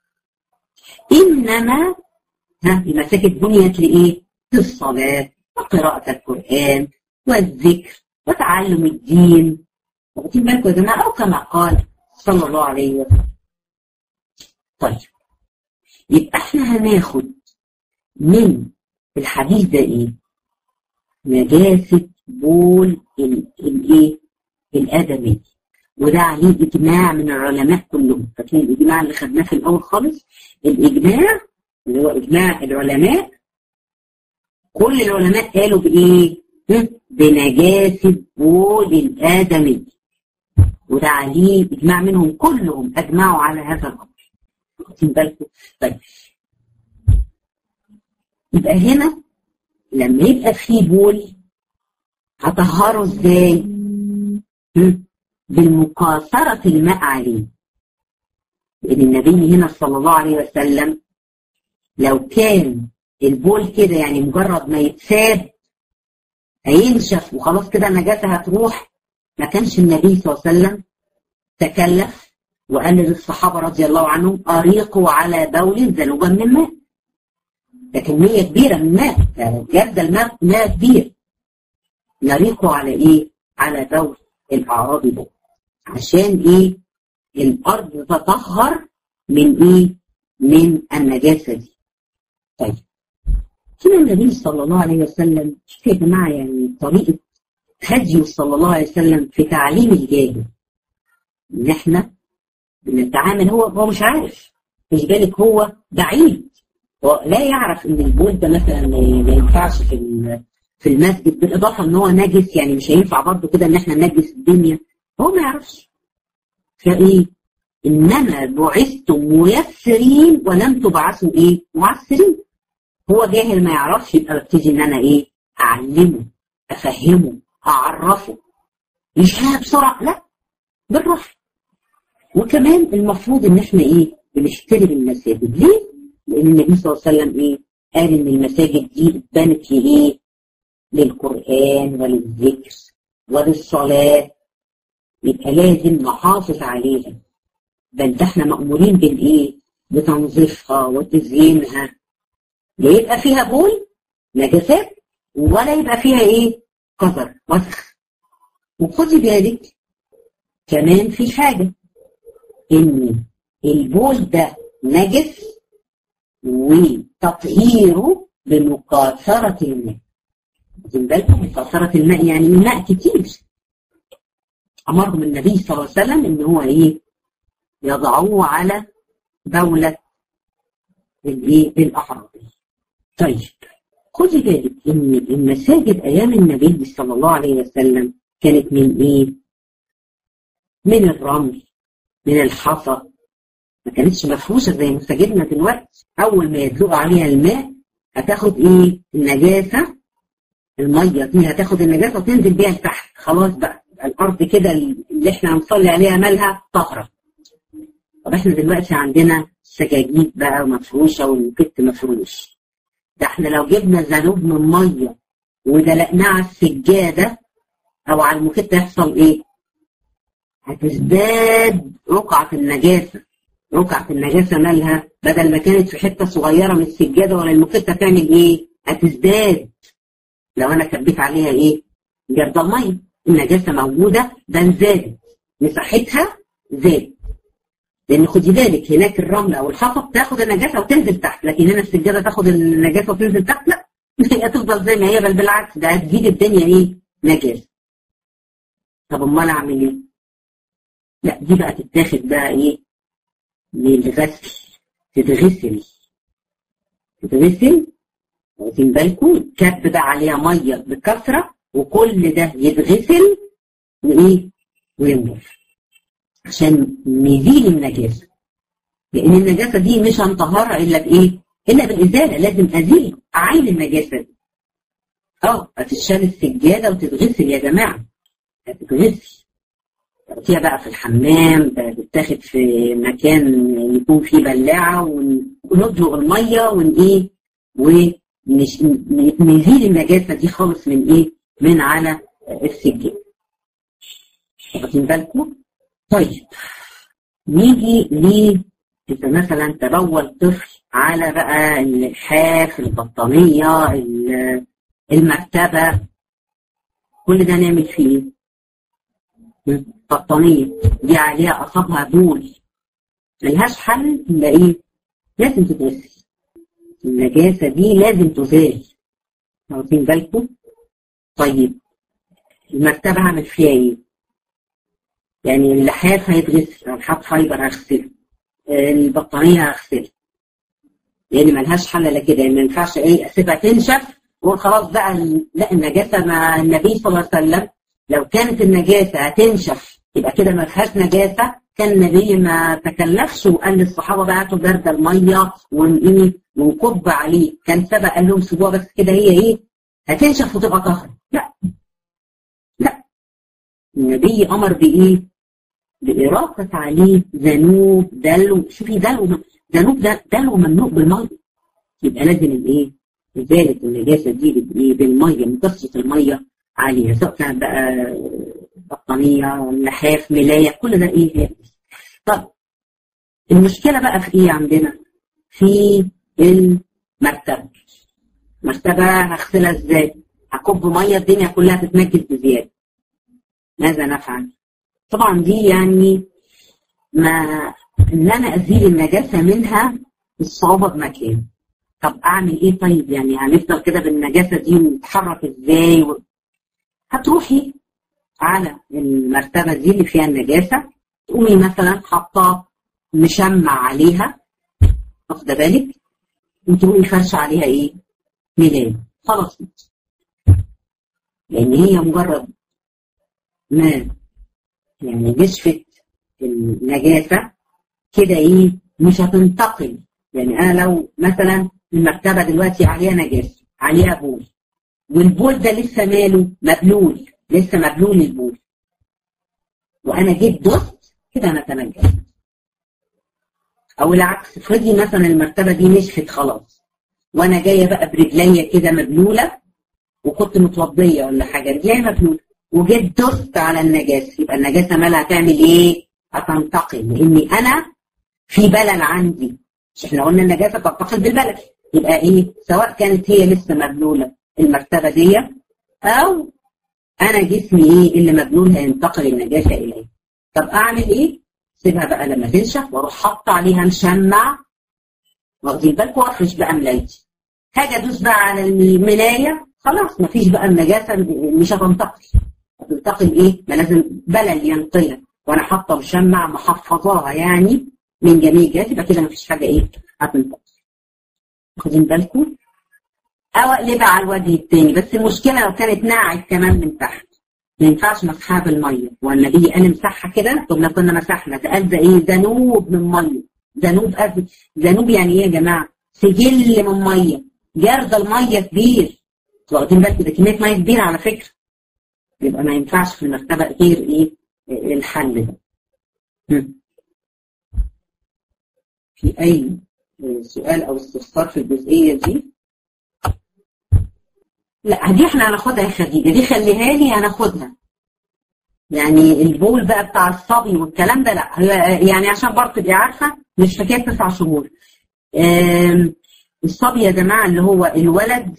انما ها المساجد بنيت لايه للصلاه وقراءه القران والذكر وتعلم الدين واخدين بالكم يا جماعه او كما قال صلى الله عليه وسلم طيب يبقى احنا هناخد من الحديث ده ايه نجاسة بول الايه الادمي وده عليه اجماع من العلماء كلهم فاكرين الاجماع اللي خدناه في الاول خالص الاجماع اللي هو اجماع العلماء كل العلماء قالوا بايه بنجاسة بول الادمي وده عليه اجماع منهم كلهم اجمعوا على هذا الامر واخدين بالكم طيب يبقى هنا لما يبقى في بول هطهره ازاي؟ بالمقاصرة الماء عليه لأن النبي هنا صلى الله عليه وسلم لو كان البول كده يعني مجرد ما يتساب هينشف وخلاص كده النجاسة هتروح ما كانش النبي صلى الله عليه وسلم تكلف وقال للصحابة رضي الله عنهم أريقوا على بول ذنوبا من الماء ده كمية كبيرة من الماء جد الماء ماء كبير نريقوا على إيه؟ على بول الأعرابي ده عشان إيه؟ الأرض تطهر من إيه؟ من النجاسة دي طيب كده النبي صلى الله عليه وسلم شوف يا جماعة يعني طريقة هديه صلى الله عليه وسلم في تعليم الجاهل ان احنا بنتعامل هو هو مش عارف مش بالك هو بعيد هو لا يعرف ان البول ده مثلا ما ينفعش في في المسجد بالاضافه ان هو نجس يعني مش هينفع برضه كده ان احنا نجس الدنيا هو ما يعرفش فايه انما بعثتم ميسرين ولم تبعثوا ايه معسرين هو جاهل ما يعرفش يبقى ببتدي ان انا ايه اعلمه افهمه اعرفه مش ها بسرعه لا بالراحه وكمان المفروض ان احنا ايه بنحترم المساجد ليه؟ لان النبي صلى الله عليه وسلم ايه قال ان المساجد دي اتبنت لايه؟ للقران وللذكر وللصلاه يبقى لازم نحافظ عليها بل ده احنا مأمورين بالايه؟ بتنظيفها وتزيينها لا يبقى فيها بول نجاسات ولا يبقى فيها ايه؟ قذر وسخ وخدي بالك كمان في حاجة ان البول ده نجس وتطهيره بمقاصرة الماء واخدين بالكم مقاصرة الماء يعني الماء كتير أمرهم النبي صلى الله عليه وسلم إن هو إيه يضعوه على دولة الإيه الأعرابي طيب خدي بالك إن المساجد أيام النبي صلى الله عليه وسلم كانت من إيه؟ من الرمل من الحصى ما كانتش مفروشة زي مساجدنا دلوقتي أول ما يدلق عليها الماء هتاخد إيه؟ النجاسة المية دي هتاخد النجاسة وتنزل بيها لتحت خلاص بقى الأرض كده اللي إحنا هنصلي عليها مالها طهرة طب إحنا دلوقتي عندنا سجاجيد بقى مفروشة والمكت مفروش ده إحنا لو جبنا ذنوب من مية ودلقناه على السجادة أو على المكت يحصل إيه؟ هتزداد رقعة النجاسة رقعة النجاسة مالها بدل ما كانت في حتة صغيرة من السجادة ولا المكتة تعمل ايه؟ هتزداد لو انا كبيت عليها ايه؟ جرد المية النجاسة موجودة بل زادت مساحتها زادت لان خدي بالك هناك الرمل او الحصى بتاخد النجاسة وتنزل تحت لكن هنا السجادة تاخد النجاسة وتنزل تحت لا هي تفضل زي ما هي بل بالعكس ده هتزيد الدنيا ايه؟ نجاسة طب امال اعمل ايه؟ لا دي بقى تتاخد بقى ايه للغسل تتغسل تتغسل واخدين بالكم كب بقى عليها ميه بكثره وكل ده يتغسل وايه وينضف عشان نزيل النجاسه لان النجاسه دي مش هنطهرها الا بايه؟ الا بالازاله لازم ازيل اعين النجاسه دي اه هتشال السجاده وتتغسل يا جماعه هتتغسل فيها بقى في الحمام بتتاخد في مكان يكون فيه بلاعة وندلق المية ون ايه ونزيل النجاسة دي خالص من ايه من على السجاد واخدين بالكم طيب نيجي ل إذا مثلا تبول طفل على بقى الحاف البطانية المكتبة كل ده نعمل فيه ايه؟ بطانية دي عليها أصابها بول ملهاش حل إلا إيه؟ لازم تتغسل النجاسة دي لازم تزال واخدين بالكم؟ طيب المرتبة هعمل فيها إيه؟ يعني اللحاف هيتغسل لحاف فايبر هغسله البطانية هغسلها لأن ملهاش حل إلا كده يعني ما ينفعش إيه أسيبها تنشف وأقول خلاص بقى لا النجاسة مع النبي صلى الله عليه وسلم لو كانت النجاسة هتنشف يبقى كده ما فيهاش نجاسة كان النبي ما تكلفش وقال للصحابة بقى هاتوا برد المية ونقيه ونكب عليه كان سبق قال لهم سيبوها بس كده هي ايه هتنشف وتبقى طهر لا لا النبي امر بايه بإراقة عليه ذنوب دلو شوفي دلو ذنوب دلو ممنوع بالمية يبقى لازم الايه إزالة النجاسة دي بايه بالمية من كثرة المية عليها سواء كان بقى بطانية لحاف ملاية كل ده ايه طب المشكلة بقى في ايه عندنا في المرتبة مرتبة هغسلها ازاي هكب مية الدنيا كلها تتنجس بزيادة ماذا نفعل طبعا دي يعني ما ان انا ازيل النجاسة منها الصعوبة بمكان طب اعمل ايه طيب يعني هنفضل كده بالنجاسة دي ونتحرك ازاي و... هتروحي على المرتبة دي اللي فيها النجاسة تقومي مثلا حاطة مشمع عليها واخدة بالك وتقومي فرشة عليها ايه؟ ميلاد خلاص لأن هي مجرد ما يعني نشفت النجاسة كده ايه مش هتنتقل يعني انا لو مثلا المكتبة دلوقتي عليها نجاسة عليها بول والبول ده لسه ماله مبلول لسه مبلول البول وانا جيت دست كده انا تنجست او العكس افرضي مثلا المرتبه دي نشفت خلاص وانا جايه بقى برجليا كده مبلوله وكنت متوضيه ولا حاجه رجليا مبلوله وجيت دست على النجاسه يبقى النجاسه مالها هتعمل ايه؟ هتنتقل لاني انا في بلل عندي مش احنا قلنا النجاسه تنتقل بالبلل يبقى ايه؟ سواء كانت هي لسه مبلوله المرتبه دي او انا جسمي ايه اللي مبلول هينتقل النجاسه اليه طب اعمل ايه سيبها بقى لما تنشف واروح حاطه عليها مشمع واخدين بالكم وافرش بقى ملايتي هاجي ادوس بقى على الملايه خلاص مفيش بقى النجاسه مش هتنتقل هتنتقل ايه ما لازم بلل ينقلها وانا حاطه مشمع محفظاها يعني من جميع الجهات يبقى كده مفيش حاجه ايه هتنتقل واخدين بالكم او اقلبها على الوجه التاني بس المشكله لو كانت ناعت كمان من تحت ما ينفعش مسحها بالميه والنبي قال امسحها كده طب كنا مسحنا ده قال ده ايه ذنوب من ميه ذنوب قصدي ذنوب يعني ايه يا جماعه؟ سجل من ميه جرد الميه كبير واخدين بالكم ده كميه ميه كبيره على فكره يبقى ما ينفعش في المرتبه غير ايه الحل ده في اي سؤال او استفسار في الجزئيه دي لا دي احنا هناخدها يا خديجه دي خليها لي هناخدها يعني البول بقى بتاع الصبي والكلام ده لا يعني عشان برضه تبقي عارفه مش حكايه تسع شهور الصبي يا جماعه اللي هو الولد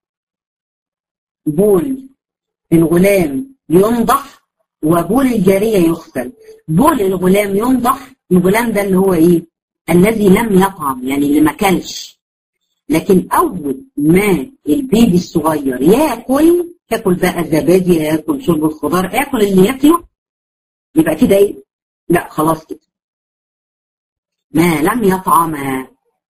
بول الغلام ينضح وبول الجاريه يغسل بول الغلام ينضح الغلام ده اللي هو ايه الذي لم يطعم يعني اللي ما كلش لكن اول ما البيبي الصغير ياكل ياكل بقى زبادي ياكل شرب الخضار ياكل اللي ياكله يبقى كده ايه لا خلاص كده ما لم يطعما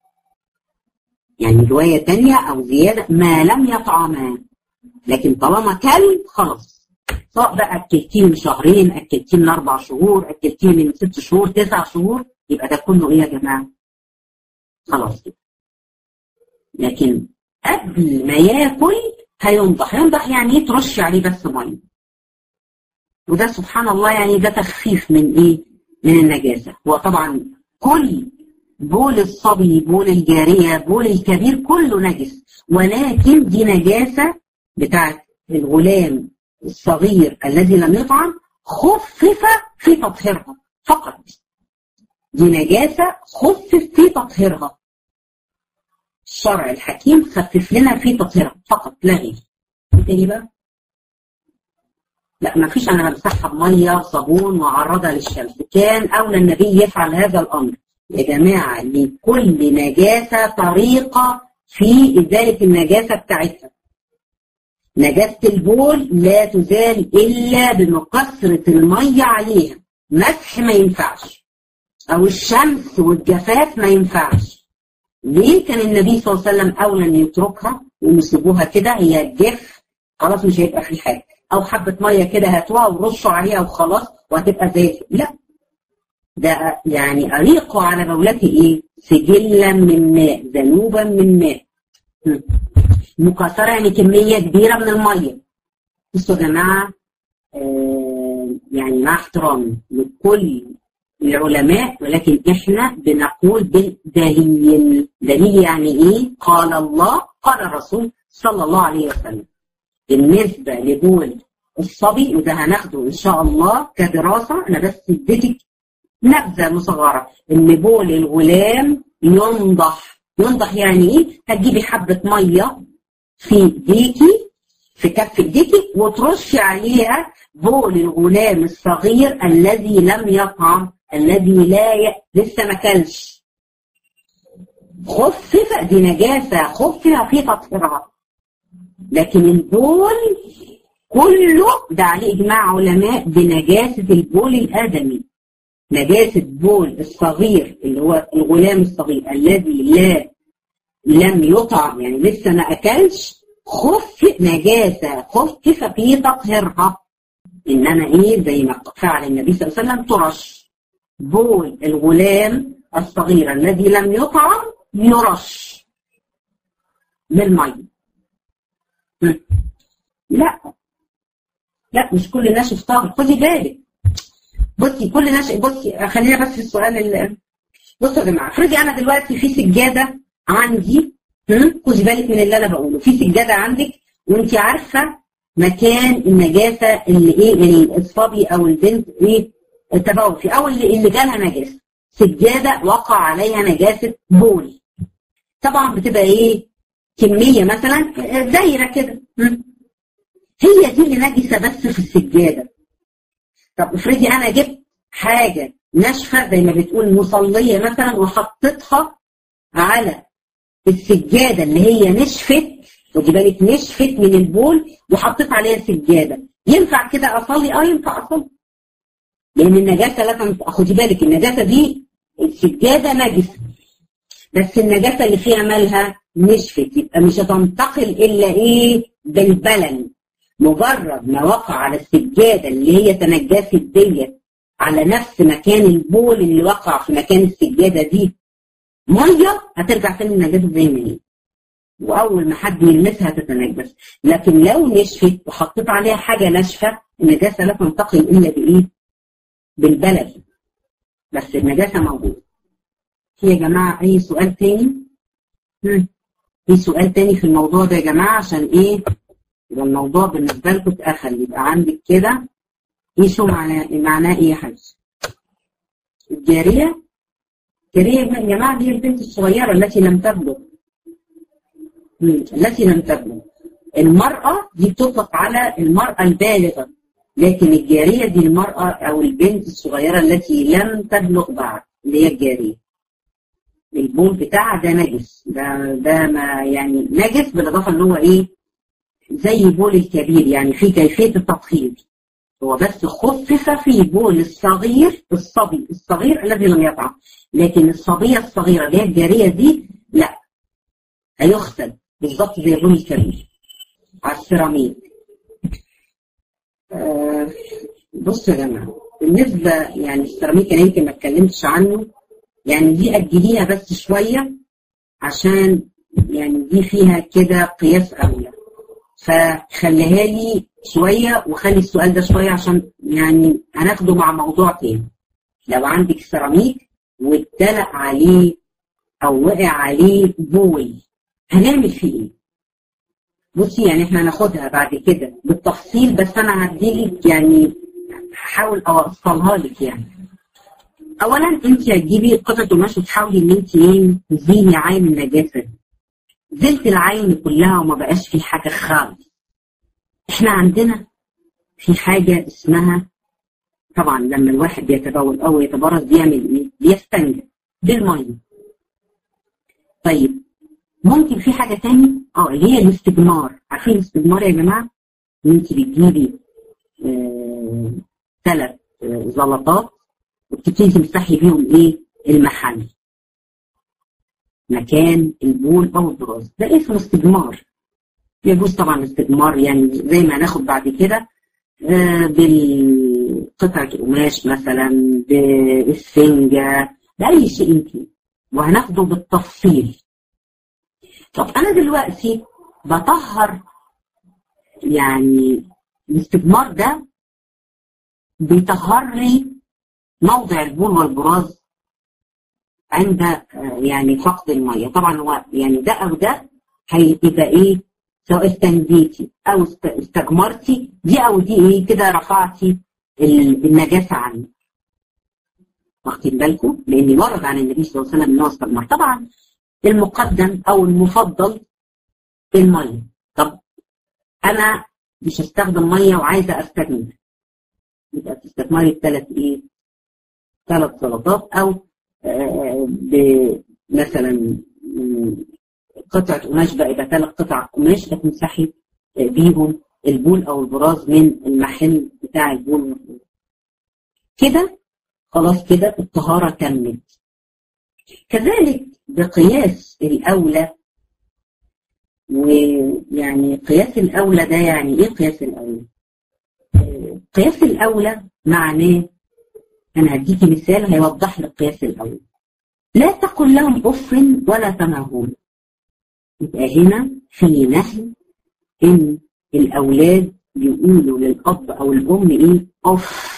يعني رواية تانية أو زيادة ما لم يطعما لكن طالما كل خلاص سواء بقى أكلتيه من شهرين أكلتيه من أربع شهور أكلتيه من ست شهور تسع شهور يبقى ده كله إيه يا جماعة؟ خلاص كده لكن قبل ما ياكل هينضح ينضح يعني ايه ترش عليه بس ميه وده سبحان الله يعني ده تخفيف من ايه من النجاسه هو طبعا كل بول الصبي بول الجاريه بول الكبير كله نجس ولكن دي نجاسه بتاعت الغلام الصغير الذي لم يطعم خفف في تطهيرها فقط دي نجاسه خفف في تطهيرها الشرع الحكيم خفف لنا في تطهيرها فقط لا غير تاني بقى لا ما فيش انا بمسحها بميه صابون واعرضها للشمس كان اولى النبي يفعل هذا الامر يا جماعه لكل نجاسه طريقه في ازاله النجاسه بتاعتها نجاسه البول لا تزال الا بمكثره الميه عليها مسح ما ينفعش او الشمس والجفاف ما ينفعش ليه كان النبي صلى الله عليه وسلم اولى ان يتركها ويسيبوها كده هي جف خلاص مش هيبقى في حاجه او حبه ميه كده هاتوها ورشوا عليها وخلاص وهتبقى زي لا ده يعني اريقوا على بولته ايه سجلا من ماء ذنوبا من ماء مكاثره يعني كميه كبيره من الميه بصوا يا جماعه آه يعني مع احترامي لكل العلماء ولكن احنا بنقول بالدليل دليل يعني ايه قال الله قال الرسول صلى الله عليه وسلم بالنسبة لبول الصبي وده هناخده ان شاء الله كدراسة انا بس اديتك نبذة مصغرة ان بول الغلام ينضح ينضح يعني ايه هتجيبي حبة مية في ايديكي في كف ايديكي وترشي عليها بول الغلام الصغير الذي لم يطعم الذي لا ي... لسه ما كلش خفف دي نجاسة خفف في تطهيرها لكن البول كله ده عليه إجماع علماء بنجاسة البول الآدمي نجاسة بول الصغير اللي هو الغلام الصغير الذي لا لم يطعم يعني لسه ما أكلش خف نجاسة خفف في تطهيرها إنما إيه زي ما فعل النبي صلى الله عليه وسلم ترش بول الغلام الصغير الذي لم يطعم يرش بالمية لا لا مش كل ناشف طاهر خدي بالك بصي كل ناشف بصي خلينا بس في السؤال اللي بصوا يا جماعه افرضي انا دلوقتي في سجاده عندي خدي بالك من اللي انا بقوله في سجاده عندك وانت عارفه مكان النجاسه اللي ايه الصبي او البنت ايه تبول فيه او اللي, اللي جالها نجاسه سجاده وقع عليها نجاسه بول طبعا بتبقى ايه كميه مثلا دايره كده هي دي اللي نجسه بس في السجاده طب افرضي انا جبت حاجه ناشفه زي ما بتقول مصليه مثلا وحطيتها على السجاده اللي هي نشفت خدي بالك نشفت من البول وحطيت عليها سجاده ينفع كده اصلي اه ينفع اصلي لان النجاسه لا خدي بالك النجاسه دي السجاده نجسه بس النجاسه اللي فيها مالها نشفت يبقى مش هتنتقل الا ايه بالبلل مجرد ما وقع على السجاده اللي هي تنجست ديت على نفس مكان البول اللي وقع في مكان السجاده دي ميه هترجع تاني النجاسه زي ما هي واول ما حد يلمسها تتنجس لكن لو نشفت وحطيت عليها حاجه ناشفه النجاسه لا تنتقل الا بايه؟ بالبلد بس النجاسه موجوده في يا جماعه اي سؤال تاني؟ مم. في سؤال تاني في الموضوع ده يا جماعه عشان ايه؟ يبقى الموضوع بالنسبه لكم اتقفل يبقى عندك كده ايشو معناه معناه ايه يا حاج؟ الجاريه الجاريه يا جماعه دي البنت الصغيره التي لم تبلغ التي لم تبلغ المرأة دي بتطلق على المرأة البالغة لكن الجارية دي المرأة أو البنت الصغيرة التي لم تبلغ بعد اللي هي الجارية البول بتاعها ده نجس ده ده ما يعني نجس بالإضافة إن هو إيه زي بول الكبير يعني في كيفية التطهير هو بس خفف في بول الصغير الصبي الصغير الذي لم يطعم لكن الصبية الصغيرة اللي هي الجارية دي لا هيغسل بالظبط زي البول الكبير على السيراميك آه بصوا يا جماعه بالنسبه يعني السيراميك انا يمكن ما اتكلمتش عنه يعني دي اجليها بس شويه عشان يعني دي فيها كده قياس اولى فخليها لي شويه وخلي السؤال ده شويه عشان يعني هناخده مع موضوع تاني لو عندك سيراميك واتدلق عليه او وقع عليه بول هنعمل فيه ايه؟ بصي يعني احنا هناخدها بعد كده بالتفصيل بس انا هديلك يعني هحاول اوصلها لك يعني اولا انت هتجيبي قطعه قماش وتحاولي ان انت ايه تزيني عين النجاسه دي زلت العين كلها وما بقاش في حاجه خالص احنا عندنا في حاجة اسمها طبعا لما الواحد بيتبول أو يتبرز بيعمل إيه؟ بيستنجى بالمية طيب ممكن في حاجة تاني اه اللي هي الاستجمار عارفين الاستجمار يا جماعة ان انت بتجيبي ثلاث آه زلطات وبتبتدي تمسحي بيهم ايه المحل مكان البول او البراز ده اسمه استجمار يجوز طبعا الاستجمار يعني زي ما هناخد بعد كده آه بالقطعة قماش مثلا بالسنجة بأي شيء يمكن وهناخده بالتفصيل طب أنا دلوقتي بطهر يعني الاستجمار ده بيطهر لي موضع البول والبراز عند يعني فقد الميه طبعا هو يعني ده او ده هيبقى ايه سواء استنجيتي او استجمرتي دي او دي ايه كده رفعتي النجاسه عني واخدين بالكم لان ورد عن النبي صلى الله عليه وسلم ان هو استجمر طبعا المقدم او المفضل الميه طب انا مش هستخدم ميه وعايزه استجمر يبقى تستثمري بثلاث ايه ثلاث سلطات او مثلا قطعة قماش بقى يبقى ثلاث قطع قماش هتمسحي بيهم البول او البراز من المحل بتاع البول كده خلاص كده الطهارة تمت كذلك بقياس الأولى ويعني قياس الأولى ده يعني إيه قياس الأولى؟ قياس الأولى معناه أنا هديكي مثال هيوضح لك قياس الأولى لا تقل لهم أف ولا تنهرهم يبقى هنا في نهي إن الأولاد يقولوا للأب أو الأم إيه أف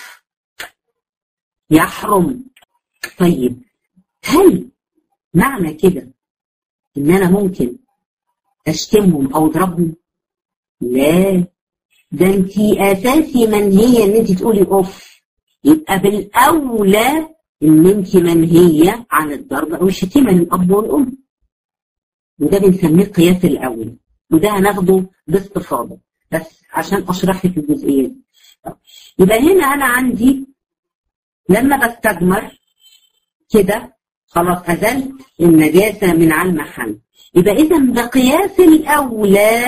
يحرم طيب هل معنى كده إن أنا ممكن أشتمهم أو أضربهم؟ لا ده أنت أساسي منهية إن أنت تقولي أوف يبقى بالأولى إن أنت منهية عن الضرب أو الشتيمة للأب والأم وده بنسميه قياس الأول وده هناخده باستفاضة بس عشان أشرح لك الجزئية دي يبقى هنا أنا عندي لما بستجمر كده خلاص أزلت النجاسة من على المحل يبقى إذا بقياس الأولى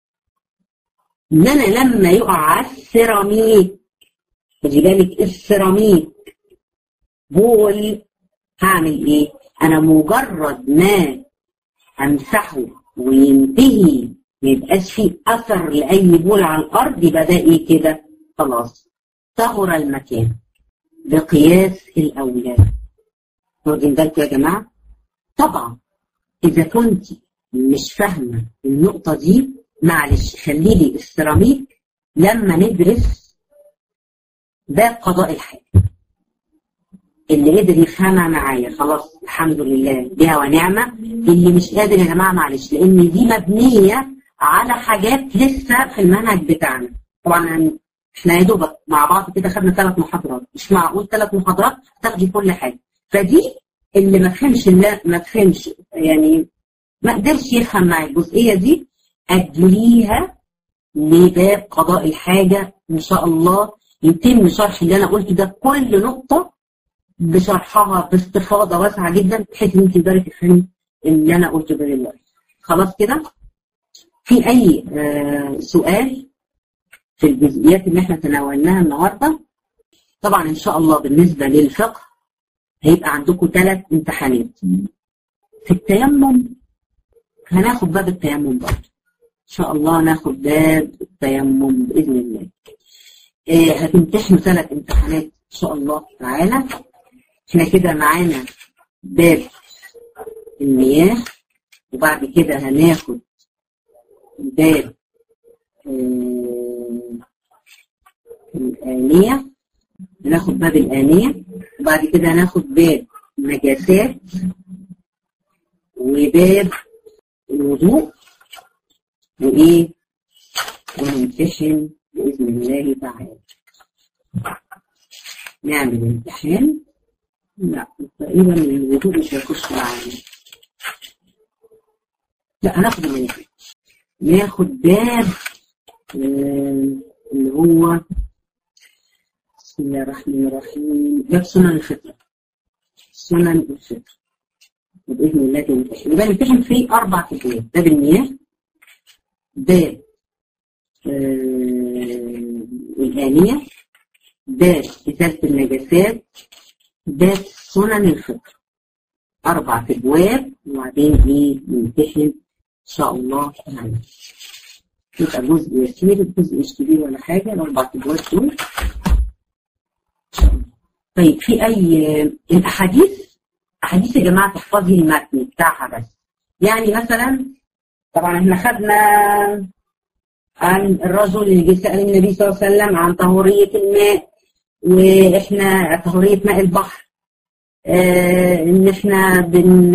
إن أنا لما يقع على السيراميك خدي بالك السيراميك بول هعمل إيه؟ أنا مجرد ما أمسحه وينتهي ما يبقاش فيه أثر لأي بول على الأرض يبقى ده إيه كده؟ خلاص طهر المكان بقياس الأولاد واخدين بالكم يا جماعة؟ طبعا إذا كنت مش فاهمة النقطة دي معلش خلي لي السيراميك لما ندرس باب قضاء الحاجة اللي قدر يفهمها معايا خلاص الحمد لله بها ونعمة اللي مش قادر يا جماعة معلش لأن دي مبنية على حاجات لسه في المنهج بتاعنا طبعا احنا يا دوبك مع بعض كده خدنا ثلاث محاضرات مش معقول ثلاث محاضرات تاخدي كل حاجة فدي اللي ما فهمش لا ما فهمش يعني ما قدرش يفهم معي الجزئيه دي اجليها لباب قضاء الحاجه ان شاء الله يتم شرح اللي انا قلته ده كل نقطه بشرحها باستفاضه واسعه جدا بحيث ان انت تقدري تفهمي اللي انا قلته ده دلوقتي خلاص كده في اي آه سؤال في الجزئيات اللي احنا تناولناها النهارده طبعا ان شاء الله بالنسبه للفقه هيبقى عندكم ثلاث امتحانات في التيمم هناخد باب التيمم برضه ان شاء الله ناخد باب التيمم باذن الله آه هتمتحنوا ثلاث امتحانات ان شاء الله تعالى احنا كده معانا باب المياه وبعد كده هناخد باب آه الآنية هناخد باب الآنية وبعد كده هناخد باب النجاسات وباب الوضوء وإيه ونمتحن بإذن الله تعالى نعمل امتحان لا تقريبا الوضوء مش هيخش معانا لا هناخد من ناخد باب اللي هو بسم الله الرحمن الرحيم باب سنن الفطرة سنن الفطرة وبإذن الله تنتهي يبقى نمتحن في أربع كتاب باب المياه باب آه الآنية باب إزالة النجاسات باب سنن الفطر أربع أبواب وبعدين إيه نمتحن إن شاء الله تعالى يبقى جزء يسير جزء مش كبير ولا حاجة الأربع أبواب دول طيب في أي الأحاديث أحاديث يا جماعة تحفظي المتن بتاعها بس يعني مثلا طبعا احنا خدنا عن الرجل اللي جه سأل النبي صلى الله عليه وسلم عن طهورية الماء واحنا طهورية ماء البحر اه ان احنا بن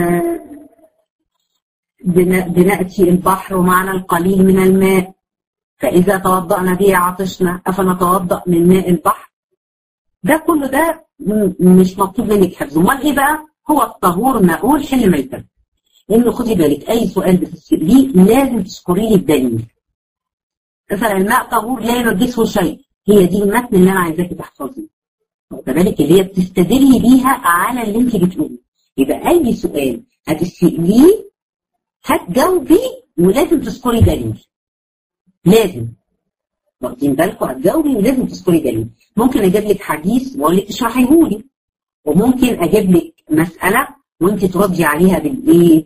بن بنأتي البحر ومعنا القليل من الماء فإذا توضأنا به عطشنا أفنتوضأ من ماء البحر ده كله ده مش مطلوب منك حفظه امال ايه بقى هو الطهور مقول حل ميتا لانه خدي بالك اي سؤال بتسأليه لازم تذكري لي الدليل مثلا الماء طهور لا ينجسه شيء هي دي المتن اللي انا عايزاكي تحفظيه واخده بالك اللي هي بتستدلي بيها على اللي انت بتقوليه يبقى اي سؤال هتسأليه هتجاوبي ولازم تذكري دليل لازم واخدين بالكم هتجاوبي ولازم تذكري دليل ممكن اجيب لك حديث واقول لك اشرحيه لي وممكن اجيب لك مساله وانت تردي عليها بالايه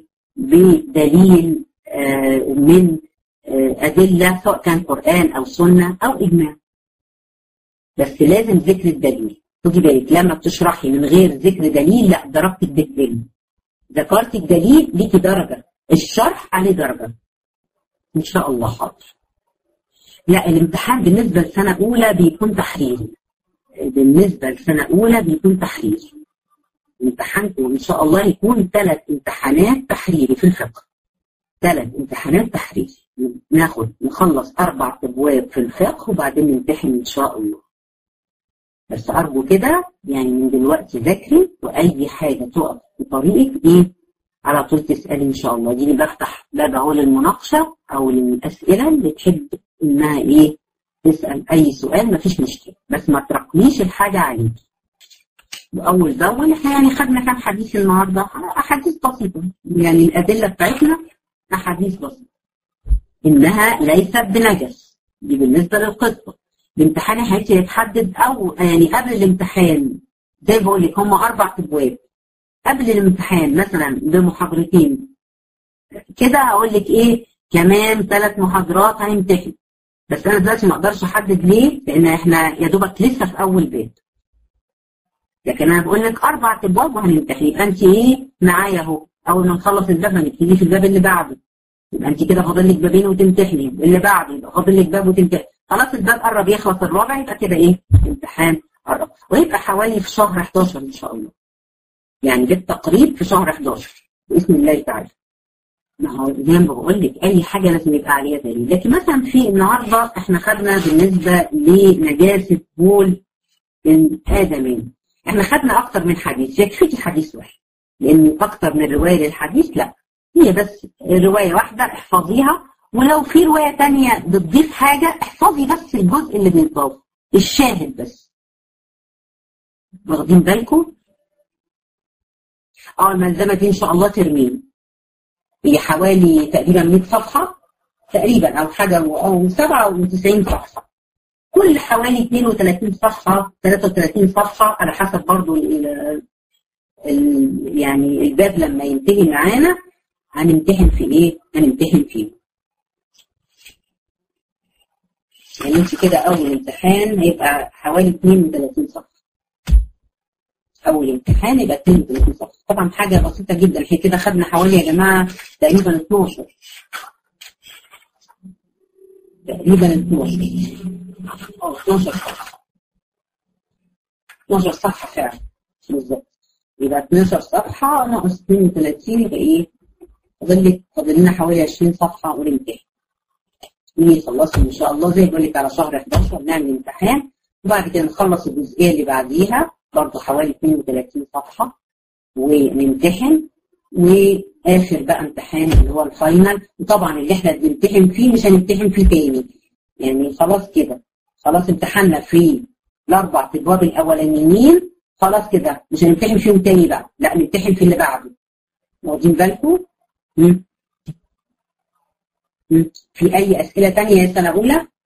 بدليل آه من آه ادله سواء كان قران او سنه او اجماع بس لازم ذكر الدليل خدي بالك لما بتشرحي من غير ذكر دليل لا درجتك بتقل ذكرتي الدليل ليكي درجه الشرح عليه درجه ان شاء الله حاضر لا الامتحان بالنسبة لسنة أولى بيكون تحريري بالنسبة لسنة أولى بيكون تحريري امتحانكم إن شاء الله يكون ثلاث امتحانات تحريري في الفقه ثلاث امتحانات تحريري ناخد نخلص أربع أبواب في الفقه وبعدين نمتحن إن شاء الله بس أرجو كده يعني من دلوقتي ذاكري وأي حاجة تقف في طريقك إيه على طول تسألي إن شاء الله دي بفتح باب أهو للمناقشة أو للأسئلة اللي تحب انها ايه تسال اي سؤال مفيش مشكله بس ما ترقميش الحاجه عليكي واول باول احنا يعني خدنا كام حديث النهارده احاديث بسيطه يعني الادله بتاعتنا احاديث بسيطه انها ليست بنجس دي بالنسبه للقصه الامتحان هيجي يتحدد او يعني قبل الامتحان زي بقول لك هم اربع ابواب قبل الامتحان مثلا بمحاضرتين كده هقول لك ايه كمان ثلاث محاضرات هنمتحن بس انا دلوقتي ما اقدرش احدد ليه لان احنا يا دوبك لسه في اول باب لكن انا بقول لك اربع ابواب وهنمتحن يبقى انت ايه معايا اهو اول ما نخلص الباب هنبتدي في الباب اللي بعده يبقى انت كده فاضل لك بابين وتمتحني اللي بعده يبقى فاضل لك باب وتمتحني خلاص الباب قرب يخلص الرابع يبقى كده ايه امتحان قرب ويبقى حوالي في شهر 11 ان شاء الله يعني بالتقريب في شهر 11 باذن الله تعالى ما هو زي ما بقول لك اي حاجه لازم يبقى عليها دليل لكن مثلا في النهارده احنا خدنا بالنسبه لنجاسه بول الادمين احنا خدنا اكتر من حديث يكفيكي حديث واحد لان اكتر من روايه للحديث لا هي بس روايه واحده احفظيها ولو في روايه ثانيه بتضيف حاجه احفظي بس الجزء اللي بيضاف الشاهد بس واخدين بالكم اه الملزمه دي ان شاء الله ترمين هي حوالي تقريبا 100 صفحة تقريبا أو حاجة أو 97 صفحة كل حوالي 32 صفحة 33 صفحة على حسب برضو ال ال يعني الباب لما ينتهي معانا هنمتحن في ايه؟ هنمتحن فيه. يعني انت كده أول امتحان هيبقى حوالي 32 صفحة. اول امتحان يبقى 32 صفحه طبعا حاجه بسيطه جدا احنا كده خدنا حوالي يا جماعه تقريبا 12 تقريبا 12 اه 12 صفحه 12 صفحه فعلا بالظبط يبقى 12 صفحه ناقص 32 يبقى ايه فاضل لك فاضل لنا حوالي 20 صفحه ونمتحن نخلصهم ان شاء الله زي بقول لك على شهر 11 نعمل امتحان وبعد كده نخلص الجزئيه اللي بعديها برضه حوالي 32 صفحة ونمتحن واخر بقى امتحان اللي هو الفاينل وطبعا اللي احنا بنمتحن فيه مش هنمتحن فيه تاني يعني خلاص كده خلاص امتحنا في الاربع ابواب الاولانيين خلاص كده مش هنمتحن فيهم تاني بقى لا نمتحن في اللي بعده واخدين بالكم في اي اسئله تانية يا سنه اولى